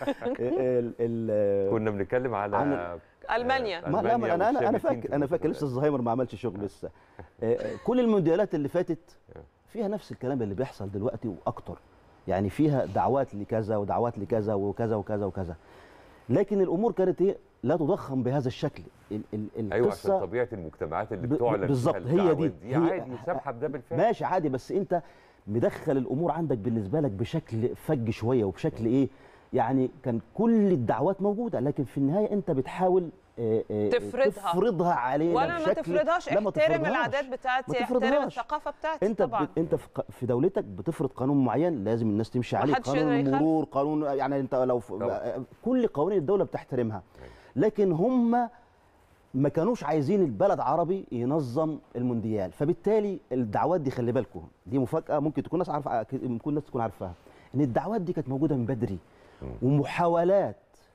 ال... ال... كنا بنتكلم على عن- المانيا ما لا ما انا انا انا والشامبيونز فاكر في انا فاكر لسه الزهايمر ما عملش شغل لسه آه، آه، كل المونديالات اللي فاتت فيها نفس الكلام اللي بيحصل دلوقتي واكتر يعني فيها دعوات لكذا ودعوات لكذا وكذا وكذا وكذا لكن الامور كانت ايه لا تضخم بهذا الشكل ال ال ايوه عشان القصه طبيعه المجتمعات اللي ب- بتعلن فيها بالظبط، هي الدعوات دي. دي هي- عادي سامحه بده بالفعل ماشي عادي بس انت مدخل الامور عندك بالنسبه لك بشكل فج شويه وبشكل ايه يعني كان كل الدعوات موجوده لكن في النهايه انت بتحاول آه، آه، تفرضها. تفرضها علينا ولا ما بشكل تفرضهاش لا، ما احترم تفرضهاش. العادات بتاعتي ما احترم تفرضهاش. الثقافه بتاعتي انت طبعا ب... انت في, ق- في دولتك بتفرض قانون معين لازم الناس تمشي عليه محدش قانون يقدر يخالف. المرور قانون يعني انت لو ف... طبعا. كل قوانين الدوله بتحترمها لكن هم ما كانوش عايزين البلد عربي ينظم المونديال فبالتالي الدعوات دي خلي بالكم دي مفاجاه ممكن تكون ناس عارفه أكيد ممكن الناس تكون عارفاها ان الدعوات دي كانت موجوده من بدري ومحاولات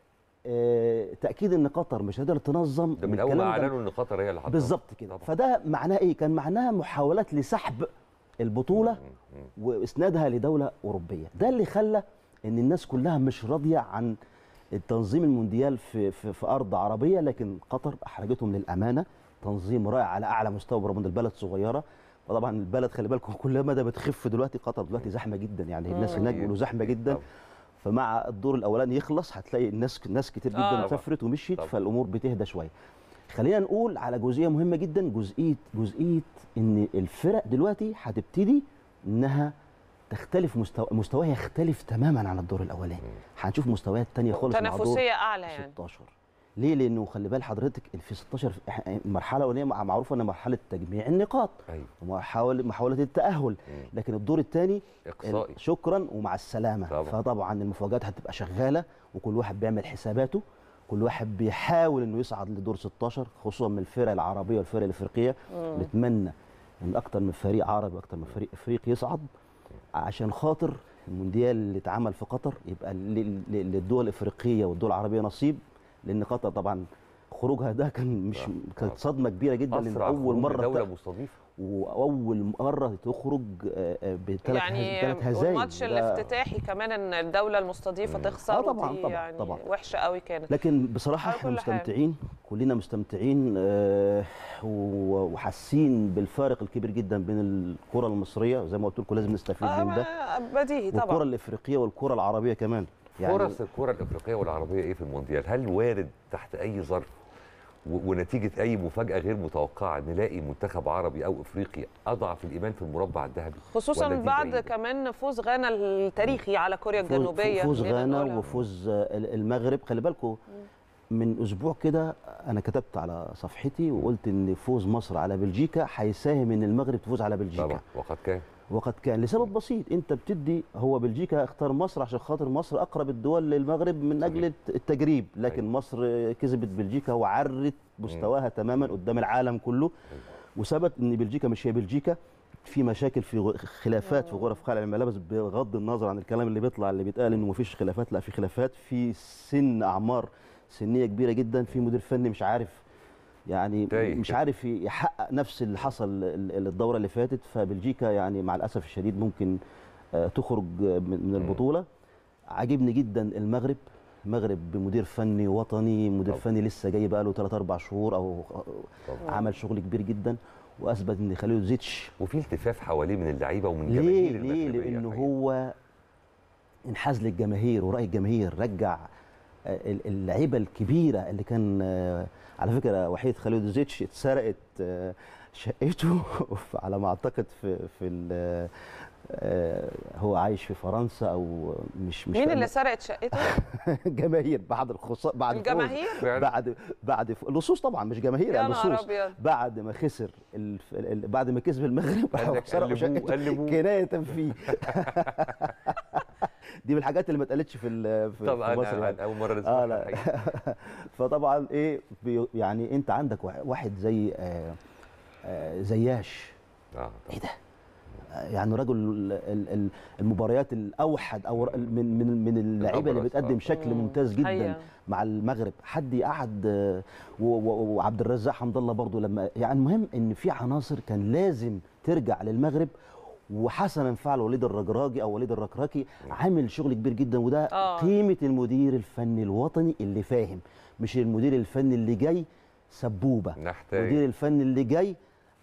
آه، تاكيد ان قطر مش قادره تنظم ده من اول ما الكلام ده اعلنوا ان قطر هي اللي حطها بالظبط كده فده معناه ايه كان معناها محاولات لسحب البطوله واسنادها لدوله اوروبيه ده اللي خلى ان الناس كلها مش راضيه عن التنظيم المونديال في, في, في ارض عربيه لكن قطر احرجتهم للامانه تنظيم رائع على اعلى مستوى برغم ان البلد صغيره وطبعا البلد خلي بالكم كل مدى بتخف دلوقتي قطر دلوقتي زحمه جدا يعني الناس مم. هناك بيقولوا زحمه جدا فمع الدور الاولاني يخلص هتلاقي الناس ناس كتير آه. جدا طبعا. سافرت ومشيت طبعا. فالامور بتهدى شويه خلينا نقول على جزئيه مهمه جدا جزئيه جزئيه ان الفرق دلوقتي هتبتدي انها تختلف مستوى مستواها يختلف تماما عن الدور الاولاني هنشوف مستويات تانية خالص مع دور تنافسيه اعلى يعني 16 ليه لانه خلي بال حضرتك في 16 إح- المرحله الاولانيه مع- معروفه ان مرحله تجميع النقاط ايوه ومحاوله محاوله التاهل لكن الدور الثاني إقصائي. شكرا ومع السلامه طبعا. فطبعا المفاجات هتبقى شغاله وكل واحد بيعمل حساباته كل واحد بيحاول انه يصعد لدور 16 خصوصا من الفرق العربيه والفرق الافريقيه مم. نتمنى ان اكتر من فريق عربي واكتر من فريق افريقي يصعد عشان خاطر المونديال اللي اتعمل في قطر يبقى ل- ل- للدول الافريقيه والدول العربيه نصيب لان قطر طبعا خروجها ده كان مش كانت صدمه كبيره جدا لان اسرع اول خروج مره دوله بتا- مستضيفه واول مره تخرج آه، آه، بثلاث يعني ثلاث هزايم والماتش ده- الافتتاحي كمان ان الدوله المستضيفه تخسر آه طبعاً، ودي طبعاً، يعني طبعاً. وحشه قوي كانت لكن بصراحه على احنا كل حال. مستمتعين كلنا مستمتعين آه، و- وحاسين بالفارق الكبير جدا بين الكره المصريه زي ما قلت لكم لازم نستفيد آه من ده ما- بديهي والكره طبعا الافريقيه والكره العربيه كمان فرص الكره الافريقيه والعربيه ايه في المونديال هل وارد تحت اي ظرف و- ونتيجه اي مفاجاه غير متوقعه نلاقي منتخب عربي او افريقي اضعف الايمان في المربع الذهبي خصوصا ولا دي بعد بعيدة؟ كمان فوز غانا التاريخي على كوريا فوز- الجنوبيه فوز خلينا غانا نقولها. وفوز آه، المغرب خلي بالكم من اسبوع كده انا كتبت على صفحتي وقلت ان فوز مصر على بلجيكا هيساهم ان المغرب تفوز على بلجيكا طبعا وقد كان وقد كان لسبب بسيط انت بتدي هو بلجيكا اختار مصر عشان خاطر مصر اقرب الدول للمغرب من اجل التجريب لكن مصر كسبت بلجيكا وعرت مستواها تماما قدام العالم كله وثبت ان بلجيكا مش هي بلجيكا في مشاكل في غ- خلافات في غرف خلع الملابس بغض النظر عن الكلام اللي بيطلع اللي بيتقال انه مفيش خلافات لا في خلافات في سن اعمار سنيه كبيره جدا في مدير فني مش عارف يعني تايه مش كده. عارف يحقق نفس اللي حصل ال- ال- الدوره اللي فاتت فبلجيكا يعني مع الاسف الشديد ممكن آه، تخرج من من البطوله عاجبني جدا المغرب المغرب بمدير فني وطني مدير فني لسه جاي بقى له 3 4 شهور او عمل شغل كبير جدا واثبت ان خليل زيتش وفي التفاف حواليه من اللعيبه ومن ليه جماهير ليه المغربية لانه الحقيقة. هو انحاز للجماهير وراي الجماهير رجع آه، ال- اللعيبه الكبيره اللي كان آه، على فكره وحيد خالد زيتش اتسرقت آه، شقته على ما اعتقد في في ال- آه، هو عايش في فرنسا او مش مش مين فاهم. اللي سرقت شقته؟ جماهير بعد الخسارة بعد الفوز. الجماهير؟ بعد بعد ف- اللصوص طبعا مش جماهير يا يعني نهار لصوص أبيض. بعد ما خسر ال... ال... بعد ما كسب المغرب قال لك سرقوا قلبوه- شقته قلبوه. كنايه فيه دي من الحاجات اللي ما اتقالتش في ال- في طبعا في مصر أنا يعني. اول مره اه نسمعها لا الحقيقة. فطبعا ايه بي... يعني انت عندك وا- واحد زي آه آه زياش اه ايه ده يعني رجل ال- ال- ال- المباريات الاوحد او ر- من من من اللعيبه اللي الأبرز، بتقدم آه. شكل مم. ممتاز جدا حقيقة. مع مع المغرب حد يقعد آه، و- و- وعبد الرزاق حمد الله برضو لما يعني المهم ان في عناصر كان لازم ترجع للمغرب وحسنا فعل وليد الرجراجي او وليد الركراكي عامل شغل كبير جدا وده آه. قيمه المدير الفني الوطني اللي فاهم مش المدير الفني اللي جاي سبوبه نحتاج المدير الفني اللي جاي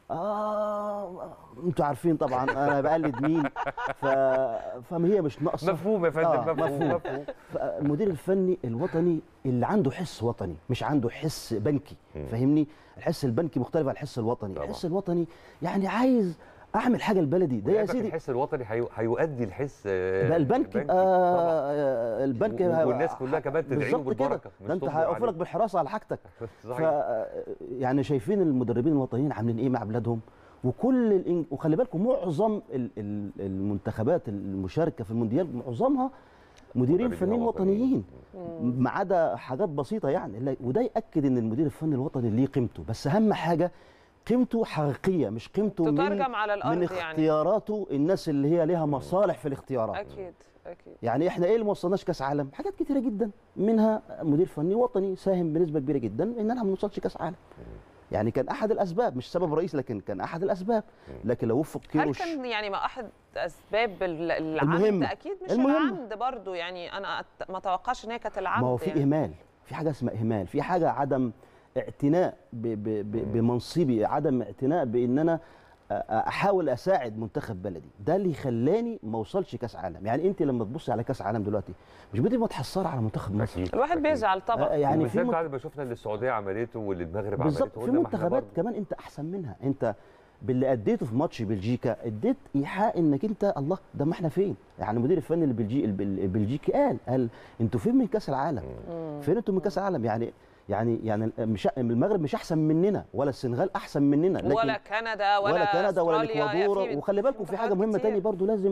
اه انتوا عارفين طبعا انا بقلد مين ف... فما هي مش ناقصه مفهوم يا فندم آه، مفهوم مفهوم. مفهوم فالمدير الفني الوطني اللي عنده حس وطني مش عنده حس بنكي مم. فاهمني الحس البنكي مختلف عن الحس الوطني طبعا. الحس الوطني يعني عايز اعمل حاجه لبلدي ده يا ولعلمك سيدي الحس الوطني هيو- هيؤدي الحس آه، بقى البنك البنكي. يبقى آه، البنك و- يبقى- والناس كلها كمان تدعي له بالظبط كده. بالبركة، مش ده انت تصبر هيقفوا لك عليه. بالحراسه على حاجتك ف صحيح يعني شايفين المدربين الوطنيين عاملين ايه مع بلادهم وكل الإن... وخلي بالكم معظم ال- ال- المنتخبات المشاركه في المونديال معظمها مديرين مدربين فنيين وطنيين. وطنيين ما عدا حاجات بسيطه يعني لا- وده ياكد ان المدير الفني الوطني ليه قيمته بس اهم حاجه قيمته حقيقيه مش قيمته من تترجم على الأرض من يعني. اختياراته الناس اللي هي ليها مصالح في الاختيارات اكيد اكيد يعني احنا ايه اللي ما وصلناش كاس عالم حاجات كتيره جدا منها مدير فني وطني ساهم بنسبه كبيره جدا اننا ما نوصلش كاس عالم يعني كان احد الاسباب مش سبب رئيسي لكن كان احد الاسباب لكن لو وفق هل كيروش كان يعني ما احد اسباب ال- العمد المهم. اكيد مش المهم. العمد برضو يعني انا أت- ما اتوقعش ان هي كانت العمد ما هو في يعني. اهمال في حاجه اسمها اهمال في حاجه عدم اعتناء ب- ب- ب- بمنصبي عدم اعتناء بان انا أ- احاول اساعد منتخب بلدي ده اللي خلاني ما اوصلش كاس عالم يعني انت لما تبصي على كاس عالم دلوقتي مش بتبقى متحسره على منتخب مصر أكيد. الواحد بيزعل طبعا آه، يعني في وبالذات مت- بعد ما شفنا اللي السعوديه عملته واللي المغرب بالظبط عملته في قلنا ما احنا منتخبات برضه كمان انت احسن منها انت باللي اديته في ماتش بلجيكا اديت ايحاء انك انت الله ده ما احنا فين يعني المدير الفني البلجي البل- البلجيكي قال قال انتوا فين من كاس العالم فين انتوا من كاس العالم يعني يعني يعني مش المغرب مش احسن مننا ولا السنغال احسن مننا لكن ولا كندا ولا, ولا كندا ولا أستراليا، الاكوادور في وخلي بالكم في حاجه منتخبات مهمه كتير. تاني برضو لازم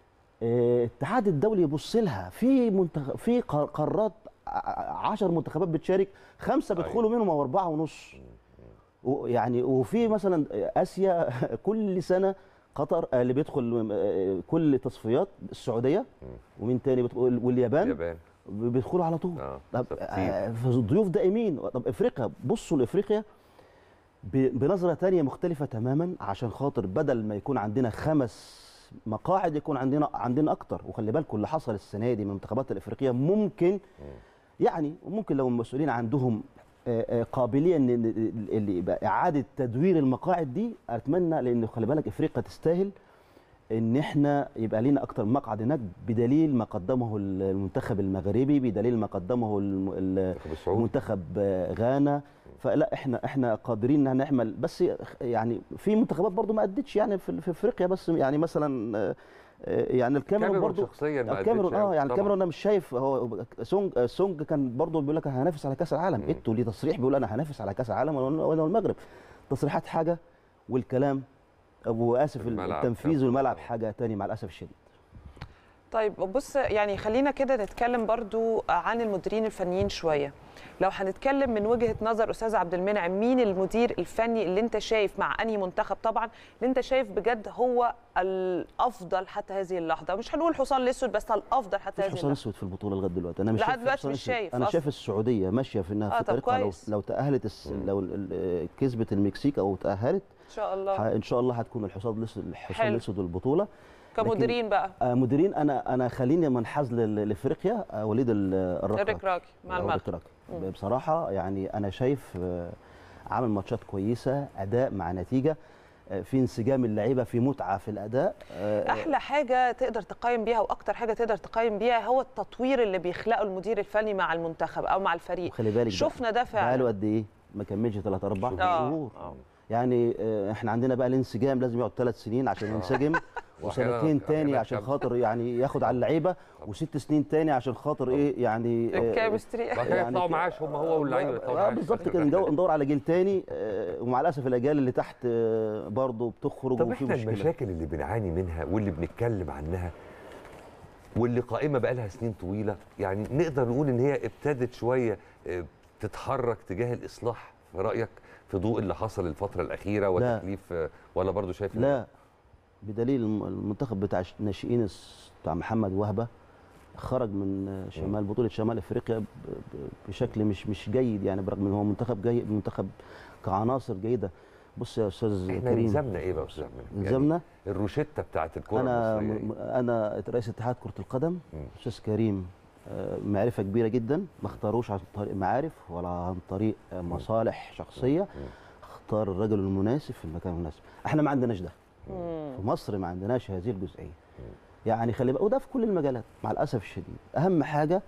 آه، الاتحاد الدولي يبص لها في منتخ... في قار- قارات 10 منتخبات بتشارك خمسه بيدخلوا منهم او اربعه ونص و- يعني وفي مثلا اسيا كل سنه قطر آه، اللي بيدخل آه، كل تصفيات السعوديه ومين تاني بيدخل واليابان اليابان بيدخلوا على طول اه طب ثابتين. آه، ضيوف دائمين طب افريقيا بصوا لافريقيا ب- بنظره تانية مختلفه تماما عشان خاطر بدل ما يكون عندنا خمس مقاعد يكون عندنا عندنا اكتر وخلي بالكم اللي حصل السنه دي من المنتخبات الافريقيه ممكن يعني ممكن لو المسؤولين عندهم آه، آه، قابليه ان إن- اللي يبقى اعاده تدوير المقاعد دي اتمنى لان خلي بالك افريقيا تستاهل ان احنا يبقى لينا اكتر من مقعد هناك بدليل ما قدمه المنتخب المغربي بدليل ما قدمه الم- ال- منتخب آه، غانا فلا احنا احنا قادرين ان نعمل بس يعني في منتخبات برضو ما ادتش يعني في, في افريقيا بس يعني مثلا آه، آه، يعني الكاميرون الكاميرون برضو شخصياً ما الكاميرون أدتش اه أوي يعني طبعاً. الكاميرون انا مش شايف هو سونج آه، سونج كان برضو بيقول لك أنا هنافس على كاس العالم ايتو ليه تصريح بيقول انا هنافس على كاس العالم وانا وأنا والمغرب تصريحات حاجه والكلام واسف الملعب التنفيذ كان- والملعب حاجه تاني مع الاسف الشديد طيب بص يعني خلينا كده نتكلم برضو عن المديرين الفنيين شويه لو هنتكلم من وجهه نظر استاذ عبد المنعم مين المدير الفني اللي انت شايف مع انهي منتخب طبعا اللي انت شايف بجد هو الافضل حتى هذه اللحظه مش هنقول حصان الاسود بس الافضل حتى مفيش هذه حصان اللحظه اسود في البطوله لغايه دلوقتي انا مش لحد شايف دلوقتي حصان مش أسود. شايف انا أصلاً. شايف السعوديه ماشيه في انها آه، في طب طريقها لو كويس. لو تاهلت الس... لو ال- ال- كسبت المكسيك او تاهلت ان شاء الله ح- ان شاء الله هتكون الحصان الاسود الحصان حلو. الاسود البطوله كمديرين بقى آه، مديرين انا انا خليني منحاز لل- لافريقيا آه، وليد ال- الركراكي الركراكي مع آه، المغرب الركراكي. مم. بصراحه يعني انا شايف آه، عامل ماتشات كويسه اداء مع نتيجه آه، في انسجام اللعيبه في متعه في الاداء آه، احلى حاجه تقدر تقيم بيها واكتر حاجه تقدر تقيم بيها هو التطوير اللي بيخلقه المدير الفني مع المنتخب او مع الفريق خلي بالك شفنا ده بقاله فعلا قد ايه ما كملش 3 4 آه. شهور يعني آه، احنا عندنا بقى الانسجام لازم يقعد ثلاث سنين عشان ينسجم وأحيانا- وسنتين تاني أحيانا عشان كم. خاطر يعني ياخد على اللعيبه وست سنين تاني عشان خاطر ايه يعني آه، الكيمستري. بعد كده يطلعوا معاش هم هو واللعيبه يطلعوا آه معاش. بالظبط كده ندور ندور على جيل تاني آه، ومع الاسف الاجيال اللي تحت آه، برضه بتخرج طب وفي احنا مشكله المشاكل اللي بنعاني منها واللي بنتكلم عنها واللي قائمه بقى لها سنين طويله يعني نقدر نقول ان هي ابتدت شويه آه، تتحرك تجاه الاصلاح في رايك في ضوء اللي حصل الفتره الاخيره لا. وتكليف آه، ولا برضو شايف إن- لا بدليل الم- المنتخب بتاع الناشئين الس- بتاع محمد وهبه خرج من شمال بطوله شمال افريقيا ب- ب- بشكل مش مش جيد يعني برغم ان هو منتخب جيد منتخب كعناصر جيده بص يا استاذ احنا كريم نلزمنا ايه بقى يا استاذ أحمد؟ يعني نلزمنا الروشته بتاعت الكره انا المصريه م- انا رئيس اتحاد كره القدم استاذ كريم آه، معرفه كبيره جدا ما اختاروش عن طريق معارف ولا عن طريق آه، مصالح شخصيه اختار الرجل المناسب في المكان المناسب احنا ما عندناش ده في مصر ما عندناش هذه الجزئيه يعني خلي بالك وده في كل المجالات مع الاسف الشديد اهم حاجه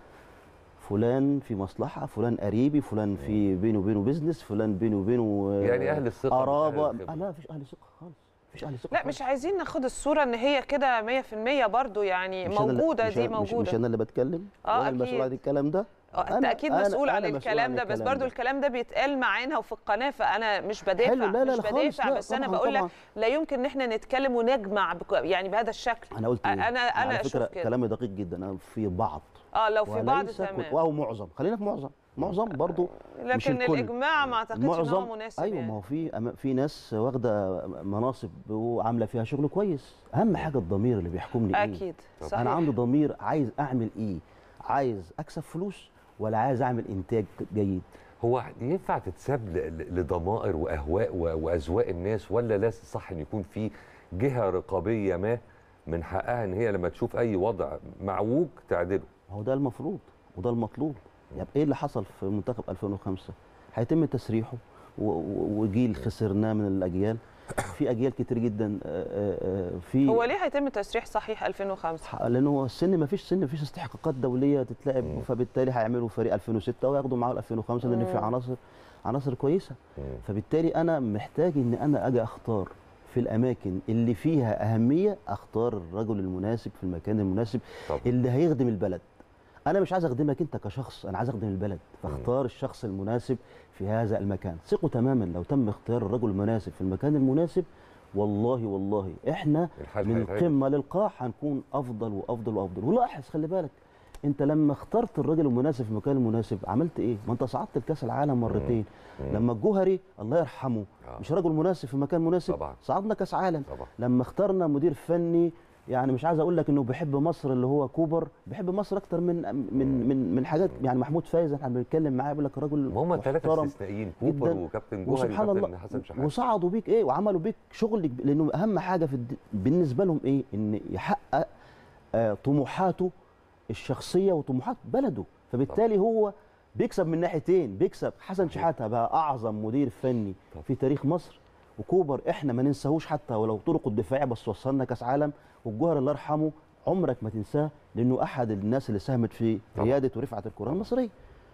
فلان في مصلحه فلان قريبي فلان في بينه وبينه بيزنس فلان بينه وبينه آه، يعني أهل الثقة مش أهل قرابه الخبرة. آه لا مفيش اهل ثقه خالص مفيش اهل ثقه لا مش عايزين ناخد الصوره ان هي كده 100% برضو يعني مش أنا اللي- موجوده مش دي أنا- مش, موجوده مش انا اللي بتكلم آه، وانا المسؤول أكيد. عن الكلام ده آه، انت اكيد مسؤول عن مسؤول الكلام ده بس برضو ده. الكلام ده بيتقال معانا وفي القناه فانا مش بدافع حلو، لا، لا، مش لا خالص، بدافع لا، بس انا طبعاً، بقول لك طبعاً. لا يمكن ان احنا نتكلم ونجمع بك يعني بهذا الشكل انا قلت إيه؟ انا انا على اشوف فكره كده كلامي دقيق جدا أنا في بعض اه لو في بعض وليس كل- تمام او معظم خلينا في معظم معظم برضو مش لكن الكل. الاجماع ما اعتقدش ان هو معظم مناسب ايوه يعني. ما هو في أما- في ناس واخده مناصب وعامله فيها شغل كويس اهم حاجه الضمير اللي بيحكمني ايه اكيد صحيح انا عندي ضمير عايز اعمل ايه عايز اكسب فلوس ولا عايز اعمل انتاج جيد هو ينفع تتساب ل- ل- لضمائر واهواء و- واذواق الناس ولا لا صح ان يكون في جهه رقابيه ما من حقها ان هي لما تشوف اي وضع معوج تعدله هو ده المفروض وده المطلوب يعني ايه اللي حصل في منتخب 2005 هيتم تسريحه و- و- وجيل خسرناه من الاجيال في اجيال كتير جدا آه، آه، آه، في هو ليه هيتم تسريح صحيح 2005 لان هو السن ما فيش سن ما فيش استحقاقات دوليه تتلعب فبالتالي هيعملوا فريق 2006 وياخدوا معاه 2005 لان في مم. عناصر عناصر كويسه فبالتالي انا محتاج ان انا اجي اختار في الاماكن اللي فيها اهميه اختار الرجل المناسب في المكان المناسب طبعا. اللي هيخدم البلد انا مش عايز اخدمك انت كشخص انا عايز اخدم البلد فاختار الشخص المناسب في هذا المكان ثقوا تماما لو تم اختيار الرجل المناسب في المكان المناسب والله والله احنا الحال من هيتعدل. القمه للقاع هنكون افضل وافضل وافضل ولاحظ خلي بالك انت لما اخترت الراجل المناسب في المكان المناسب عملت ايه ما انت صعدت لكاس العالم مرتين لما الجوهري الله يرحمه مش رجل مناسب في مكان مناسب طبعا. صعدنا كاس عالم طبعا. لما اخترنا مدير فني يعني مش عايز اقول لك انه بيحب مصر اللي هو كوبر بيحب مصر اكتر من من من من حاجات يعني محمود فايز احنا بنتكلم معاه بيقول لك راجل ما هم ثلاثه محترم استثنائيين كوبر جداً. وكابتن جوهري وسبحان وكابتن الله حسن شحاته وصعدوا بيك ايه وعملوا بيك شغل كب- لانه اهم حاجه في الد... بالنسبه لهم ايه ان يحقق آه طموحاته الشخصيه وطموحات بلده فبالتالي هو بيكسب من ناحيتين بيكسب حسن شحاته بقى اعظم مدير فني في تاريخ مصر وكوبر احنا ما ننساهوش حتى ولو طرقه الدفاعيه بس وصلنا كاس عالم والجوهر الله يرحمه عمرك ما تنساه لانه احد الناس اللي ساهمت في رياده ورفعه الكره المصريه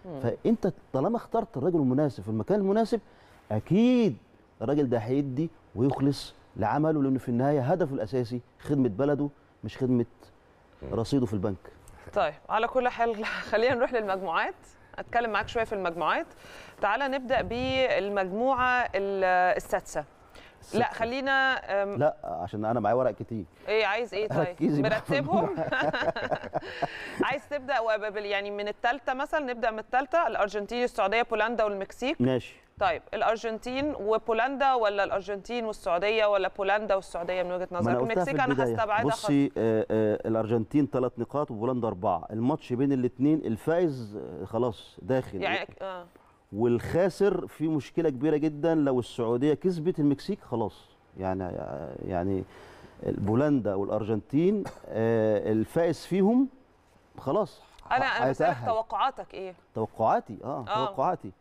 فانت طالما اخترت الرجل المناسب في المكان المناسب اكيد الراجل ده هيدي ويخلص لعمله لانه في النهايه هدفه الاساسي خدمه بلده مش خدمه رصيده في البنك طيب على كل حال خلينا نروح للمجموعات اتكلم معاك شويه في المجموعات تعالى نبدا بالمجموعه ال- السادسه لا خلينا أم، لا عشان انا معايا ورق كتير ايه عايز ايه طيب ركزي بقى في مرتبهم عايز تبدا وب- بال- يعني من الثالثه مثلا نبدا من الثالثه الارجنتين السعوديه بولندا والمكسيك ماشي طيب الارجنتين وبولندا ولا الارجنتين والسعوديه ولا بولندا والسعوديه من وجهه ما انا نظرك قلتها في المكسيك انا البدايه هستبعدها خالص بصي آه آه الارجنتين ثلاث نقاط وبولندا اربعه الماتش بين الاثنين الفائز آه خلاص داخل يعني اه والخاسر في مشكله كبيره جدا لو السعوديه كسبت المكسيك خلاص يعني يعني بولندا والارجنتين آه الفائز فيهم خلاص انا انا بسالك هيتأهل. توقعاتك ايه توقعاتي اه, آه. توقعاتي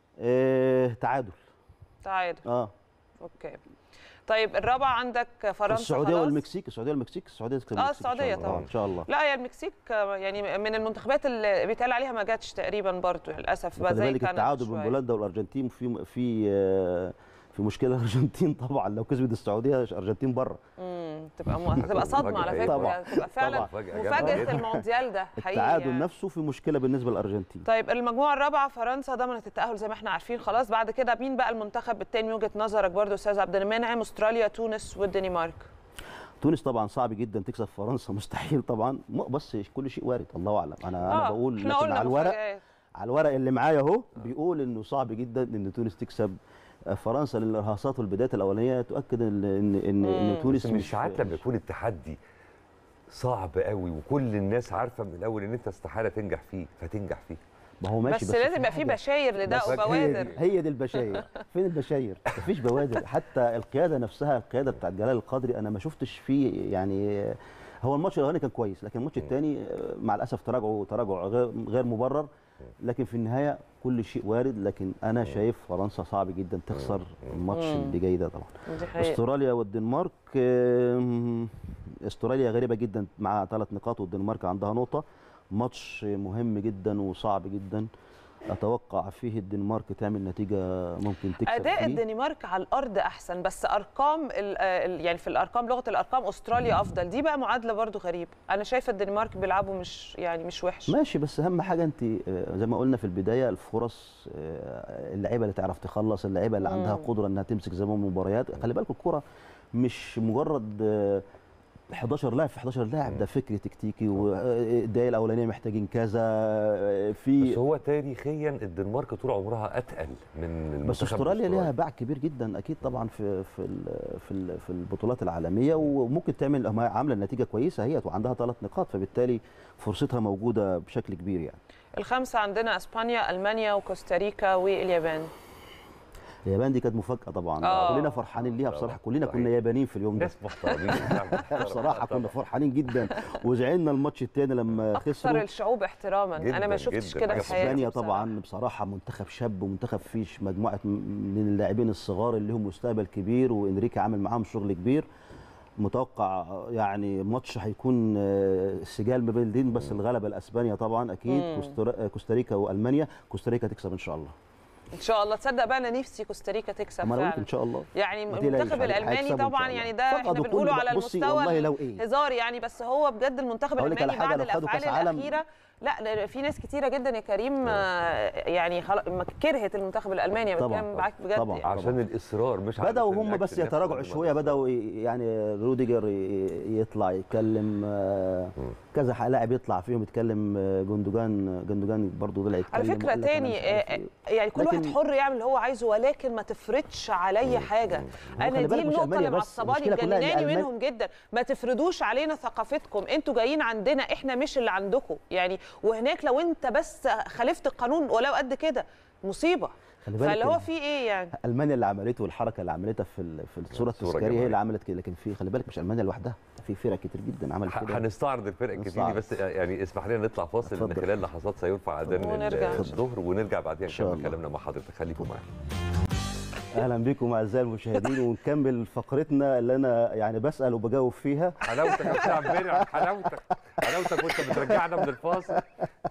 آه تعادل تعادل اه اوكي طيب الرابعه عندك فرنسا السعوديه خلاص. والمكسيك السعوديه والمكسيك السعوديه تكسب اه المكسيك إن شاء السعوديه الله. طبعا آه، ان شاء الله لا هي المكسيك آه، يعني من المنتخبات اللي بيتقال عليها ما جاتش تقريبا برضو للاسف بقى خلي زي بالك كندا التعادل بين شوية. بولندا والارجنتين في في آه، في مشكله الارجنتين طبعا لو كسبت السعوديه الارجنتين بره امم تبقى م... تبقى صدمه على فكره طبعاً. يعني تبقى فعلا طبعاً. مفاجاه المونديال ده حقيقي التعادل يعني. نفسه في مشكله بالنسبه للارجنتين طيب المجموعه الرابعه فرنسا ضمنت التاهل زي ما احنا عارفين خلاص بعد كده مين بقى المنتخب الثاني من وجهه نظرك برضو استاذ عبد المنعم استراليا تونس والدنمارك تونس طبعا صعب جدا تكسب فرنسا مستحيل طبعا م- بس كل شيء وارد الله اعلم انا انا آه، بقول إحنا لكن قلنا على الورق مفاجآت. على الورق اللي معايا اهو بيقول انه صعب جدا ان تونس تكسب آه، فرنسا لان الارهاصات والبدايات الاولانيه تؤكد ان ان ان, إن تونس بس مش ساعات لما يكون التحدي صعب قوي وكل الناس عارفه من الاول ان انت استحاله تنجح فيه فتنجح فيه ما هو ماشي بس لازم يبقى في حاجة- بشاير لده بس هي وبوادر دي- هي دي البشاير فين البشاير مفيش بوادر حتى القياده نفسها القياده بتاعت جلال القدري انا ما شفتش فيه يعني هو الماتش الاولاني كان كويس لكن الماتش الثاني مع الاسف تراجعه تراجع غير غير مبرر لكن في النهايه كل شيء وارد لكن انا شايف فرنسا صعب جدا تخسر الماتش مم. اللي جاي ده طبعا دي حقيقة. استراليا والدنمارك آم، استراليا غريبه جدا مع ثلاث نقاط والدنمارك عندها نقطه ماتش مهم جدا وصعب جدا اتوقع فيه الدنمارك تعمل نتيجه ممكن تكسب اداء فيه. الدنمارك على الارض احسن بس ارقام ال- ال- يعني في الارقام لغه الارقام استراليا افضل دي بقى معادله برضو غريبه انا شايفه الدنمارك بيلعبوا مش يعني مش وحش ماشي بس اهم حاجه انت آه، زي ما قلنا في البدايه الفرص آه، اللعيبه اللي تعرف تخلص اللعيبه اللي عندها مم. قدره انها تمسك زمام المباريات خلي بالك الكره مش مجرد آه، 11 لاعب في 11 لاعب ده فكر تكتيكي والدقايق الاولانيه محتاجين كذا آه، في بس هو تاريخيا الدنمارك طول عمرها اتقل من بس المنتخب استراليا الأسترالي. ليها باع كبير جدا اكيد طبعا في في ال- في ال- في البطولات العالميه وممكن تعمل هم عامله نتيجه كويسه هي وعندها ثلاث نقاط فبالتالي فرصتها موجوده بشكل كبير يعني الخمسه عندنا اسبانيا المانيا وكوستاريكا واليابان اليابان دي كانت مفاجاه طبعا آه. كلنا فرحانين ليها بصراحه كلنا كنا يابانيين في اليوم ده ناس محترمين بصراحه كنا فرحانين جدا وزعلنا الماتش الثاني لما اكثر خسروا الشعوب احتراما انا ما شفتش كده في حياتي اسبانيا بصراحة. طبعا بصراحه منتخب شاب ومنتخب فيه مجموعه م- من اللاعبين الصغار اللي هم مستقبل كبير وانريكي عامل معاهم شغل كبير متوقع يعني ماتش هيكون آه، سجال ما بين الاثنين بس الغلبه لاسبانيا طبعا اكيد مم. كوستارا- كوستاريكا والمانيا كوستاريكا تكسب ان شاء الله ان شاء الله تصدق بقى انا نفسي كوستاريكا تكسب أما أنا قلت فعلا ان شاء الله يعني ما تقلقش، المنتخب هي- الالماني هيكسبوا إن شاء طبعا الله. يعني ده احنا فقدوا بنقوله كل- على بصي المستوى والله لو إيه. هزار يعني بس هو بجد المنتخب أقول لك على الالماني حاجة، بعد لو خدوا الافعال كأس عالم- الاخيره لا لا، في ناس كتيره جدا يا كريم آه، يعني خلاص ما كرهت المنتخب الالماني أنا طبعا، بتكلم معاك بجد طبعا. يعني. عشان الاصرار مش بدأوا علشان هم الأكل بس اللي يتراجعوا ياخدوا شويه بدأوا ي- يعني روديجر ي- يطلع يتكلم آه، كذا ح- لاعب يطلع فيهم يتكلم آه، جندوجان جندوجان برضه طلع يتكلم على فكره وقال لك أنا تاني مش عارف آه، إيه. يعني كل واحد لكن- حر يعمل اللي هو عايزه ولكن ما تفرضش عليا حاجه انا خلي دي بالك مش النقطه ألمانيا اللي بس، معصباني المشكلة كلها إن مجنناني ألمان- منهم جدا ما تفرضوش علينا ثقافتكم انتوا جايين عندنا احنا مش اللي عندكم يعني وهناك لو انت بس خالفت القانون ولو قد كده مصيبه خلي بالك فاللي هو إن في ايه يعني المانيا اللي عملته والحركه اللي عملتها في ال- في الصوره التذكاريه هي جماعية. اللي عملت كده لكن في خلي بالك مش المانيا لوحدها في فرق كتير جدا عملت ح- كده هنستعرض الفرق الكتير نستعرض. بس يعني اسمح لنا نطلع فاصل لان اتفضل. خلال لحظات سيرفع اذان ونرجع. ال- الظهر ونرجع بعدين شاء نكمل الله. كلامنا مع حضرتك خليكم معانا اهلا بكم اعزائي المشاهدين ونكمل فقرتنا اللي انا يعني بسال وبجاوب فيها حلاوتك يا استاذ عبد المنعم حلاوتك حلاوتك وانت بترجعنا من الفاصل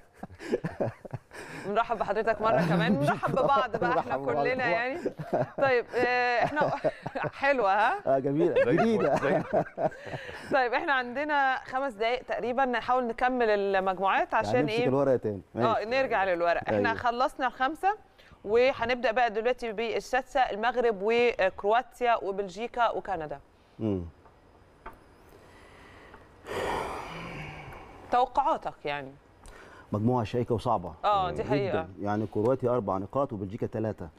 نرحب بحضرتك مره كمان نرحب ببعض بقى احنا نرحب ببعض كلنا طبعاً. يعني طيب آه، احنا حلوه ها اه جميله زي الفل، جديده زي طيب احنا عندنا خمس دقائق تقريبا نحاول نكمل المجموعات عشان يعني نمسك ايه الورقه تاني اه ماشي. نرجع للورق احنا أيوة. خلصنا الخمسه وهنبدا بقى دلوقتي بالسادسه المغرب وكرواتيا وبلجيكا وكندا مم. توقعاتك يعني مجموعه شائكه وصعبه اه دي جدا حقيقه يعني كرواتيا اربع نقاط وبلجيكا ثلاثه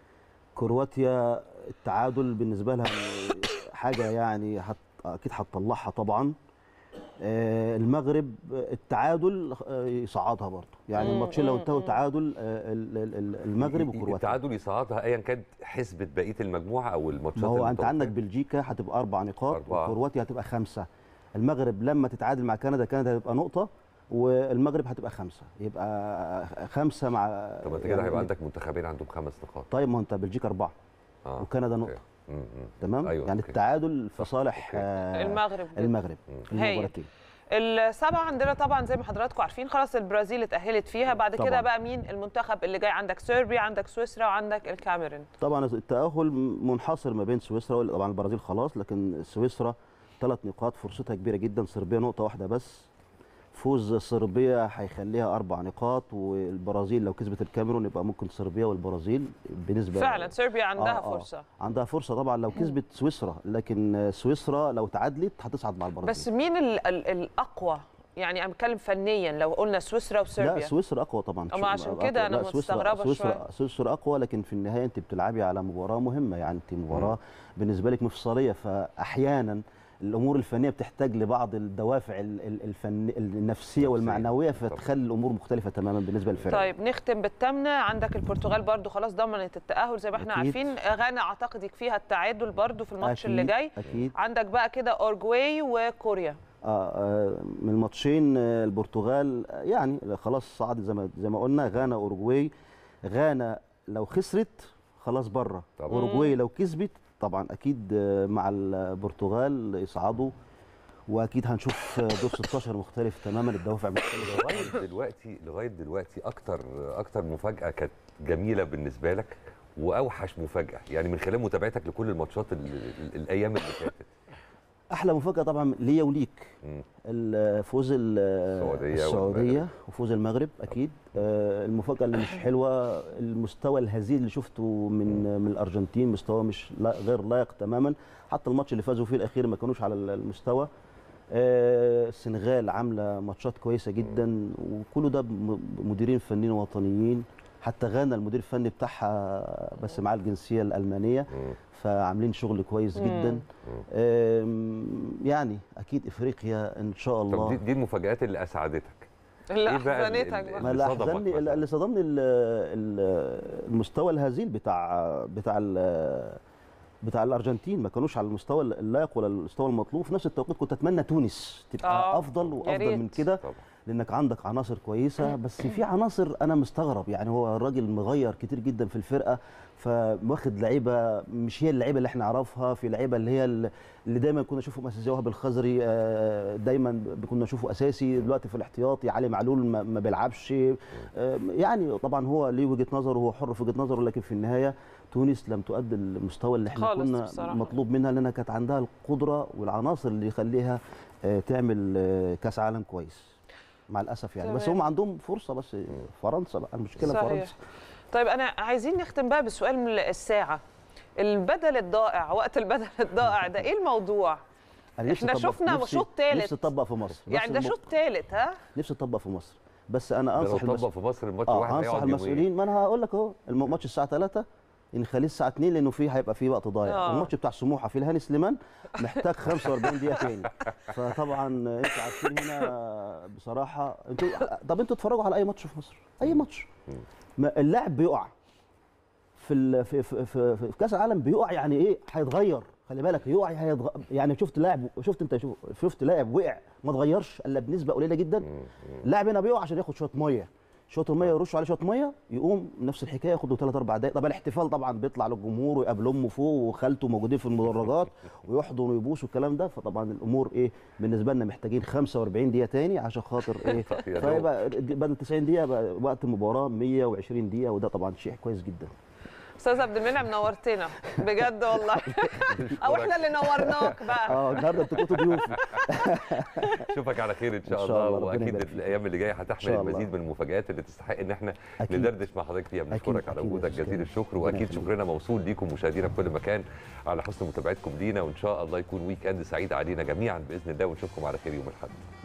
كرواتيا التعادل بالنسبه لها حاجه يعني حت اكيد هتطلعها طبعا آه، المغرب التعادل آه، يصعدها برضه يعني مم، الماتشين لو مم، انتهوا مم. تعادل آه، ال- ال- ال- المغرب وكرواتيا التعادل يصعدها ايا كانت حسبه بقيه المجموعه او الماتشات ما هو انت المتوقعة. عندك بلجيكا هتبقى اربع نقاط أربعة. وكرواتيا هتبقى خمسه المغرب لما تتعادل مع كندا كندا هتبقى نقطه والمغرب هتبقى خمسه يبقى خمسه مع طب انت كده هيبقى عندك منتخبين عندهم خمس نقاط طيب ما هو انت بلجيكا اربعه آه. وكندا أوكي. نقطه مم، مم. تمام أيوة، يعني أوكي. التعادل في صالح آه، المغرب جدا. المغرب في هايل. المباراتين السبعه عندنا طبعا زي ما حضراتكم عارفين خلاص البرازيل اتاهلت فيها بعد كده طبعاً. بقى مين المنتخب اللي جاي عندك صربيا عندك سويسرا وعندك الكاميرون طبعا التاهل منحصر ما بين سويسرا طبعا البرازيل خلاص لكن سويسرا ثلاث نقاط فرصتها كبيره جدا صربيا نقطه واحده بس فوز صربيا هيخليها اربع نقاط والبرازيل لو كسبت الكاميرون يبقى ممكن صربيا والبرازيل بنسبه فعلا صربيا عندها آه، آه. فرصه عندها فرصه طبعا لو كسبت سويسرا لكن سويسرا لو تعادلت هتصعد مع البرازيل بس مين ال ال الاقوى يعني انا بتكلم فنيا لو قلنا سويسرا وصربيا لا سويسرا اقوى طبعا أما عشان كده أنا لا، سويسرا- مستغربة سويسرا شوية. سويسرا اقوى لكن في النهايه انت بتلعبي على مباراه مهمه يعني انت مباراه بالنسبه لك مفصليه فاحيانا الامور الفنيه بتحتاج لبعض الدوافع ال- ال- الفن النفسيه والمعنويه فتخلي الامور مختلفه تماما بالنسبه للفرق طيب نختم بالثامنه عندك البرتغال برضو خلاص ضمنت التاهل زي ما احنا أكيد. عارفين غانا اعتقد يكفيها التعادل برضو في الماتش اللي أكيد، جاي أكيد. عندك بقى كده اورجواي وكوريا آه، آه، من الماتشين آه، البرتغال آه، يعني خلاص صعدت زي ما زي ما قلنا غانا اوروجواي غانا لو خسرت خلاص بره طبعاً. اوروجواي لو كسبت طبعا اكيد آه، مع البرتغال يصعدوا واكيد هنشوف آه، دور 16 مختلف تماما الدوافع مختلفه لغايه دلوقتي لغايه دلوقتي اكتر اكتر مفاجاه كانت جميله بالنسبه لك واوحش مفاجاه يعني من خلال متابعتك لكل الماتشات ال- ال- الايام اللي فاتت احلى مفاجاه طبعا ليا وليك مم. الفوز ال- السعودية السعوديه والمغرب. وفوز المغرب اكيد آه، المفاجاه اللي مش حلوه المستوى الهزيل اللي شفته من من الارجنتين مستوى مش لا غير لائق تماما حتى الماتش اللي فازوا فيه الاخير ما كانوش على المستوى آه، السنغال عامله ماتشات كويسه جدا وكله ده مديرين فنيين وطنيين حتى غانا المدير الفني بتاعها بس معاه الجنسيه الالمانيه فعاملين شغل كويس مم. جدا آم، يعني اكيد افريقيا ان شاء طب الله دي, دي المفاجات اللي اسعدتك اللي إيه بقى ال- احزنتك ال- بقى ما اللي اللي صدمك احزنني مثلاً؟ اللي صدمني ال- ال- المستوى الهزيل بتاع بتاع ال- بتاع الارجنتين ما كانوش على المستوى اللائق ولا المستوى المطلوب في نفس التوقيت كنت اتمنى تونس تبقى آه، افضل يا وافضل ريت. من كده لانك عندك عناصر كويسه بس في عناصر انا مستغرب يعني هو الراجل مغير كتير جدا في الفرقه فواخد لعيبه مش هي اللعيبه اللي احنا نعرفها في لعيبه اللي هي اللي دايما كنا نشوفهم اساسي وهب الخزري آه، دايما كنا نشوفه اساسي دلوقتي في الاحتياطي علي معلول ما ما بيلعبش آه، يعني طبعا هو ليه وجهه نظره وهو حر في وجهه نظره لكن في النهايه تونس لم تؤدي المستوى اللي احنا خالص كنا بصراحة. مطلوب منها لانها كانت عندها القدره والعناصر اللي يخليها آه، تعمل آه، كاس عالم كويس مع الاسف يعني بس تمام. هم عندهم فرصه بس فرنسا بقى المشكله صحيح. فرنسا طيب انا عايزين نختم بقى بسؤال من الساعه البدل الضائع وقت البدل الضائع ده ايه الموضوع أنا نفسي احنا أطبق- شفنا نفسي- شوط ثالث نفسي اطبق في مصر بس يعني ده الم- شوط ثالث ها نفسي اطبق في مصر بس انا ده لو انصح طبق في مصر الماتش اه واحد انصح هيقعد يومين. المسؤولين ما انا هقول لك اهو الم- الماتش الساعه 3 نخليه الساعه 2 لانه فيه هيبقى فيه وقت ضايع آه. الماتش بتاع سموحه في الهاني سليمان محتاج 45 دقيقه تاني فطبعا انتوا عارفين هنا بصراحه انتوا طب انتوا اتفرجوا على اي ماتش في مصر اي ماتش ما اللاعب بيقع في ال... في في في, في كاس العالم بيقع يعني ايه هيتغير خلي بالك يقع هيتغ... يعني شفت لاعب شفت انت شوف شفت لاعب وقع ما اتغيرش الا بنسبه قليله جدا اللاعب هنا بيقع عشان ياخد شويه ميه شويه الميه يرش عليه شويه ميه يقوم نفس الحكايه ياخد له 3 4 دقائق طبعا الاحتفال طبعا بيطلع للجمهور ويقابل امه فوق وخالته موجودين في المدرجات ويحضن ويبوس والكلام ده فطبعا الامور ايه بالنسبه لنا محتاجين 45 دقيقه تاني عشان خاطر ايه يا دوب. فيبقى بدل 90 دقيقه بقى وقت المباراه 120 دقيقه وده طبعا شيء كويس جدا استاذ عبد المنعم نورتنا بجد والله او احنا اللي نورناك بقى اه النهارده انتوا كنتوا ضيوف اشوفك على خير ان شاء, إن شاء الله، الله ربنا واكيد يبارك فيك. الايام اللي جايه إن هتحمل شاء الله. المزيد من المفاجات اللي تستحق ان احنا أكيد. ندردش مع حضرتك فيها بنشكرك على أكيد وجودك يا أستاذ جزيل كريم. الشكر ربنا واكيد يخليك. شكرنا موصول ليكم مشاهدينا في كل مكان على حسن متابعتكم لينا وان شاء الله يكون ويك اند سعيد علينا جميعا باذن الله ونشوفكم على خير يوم الاحد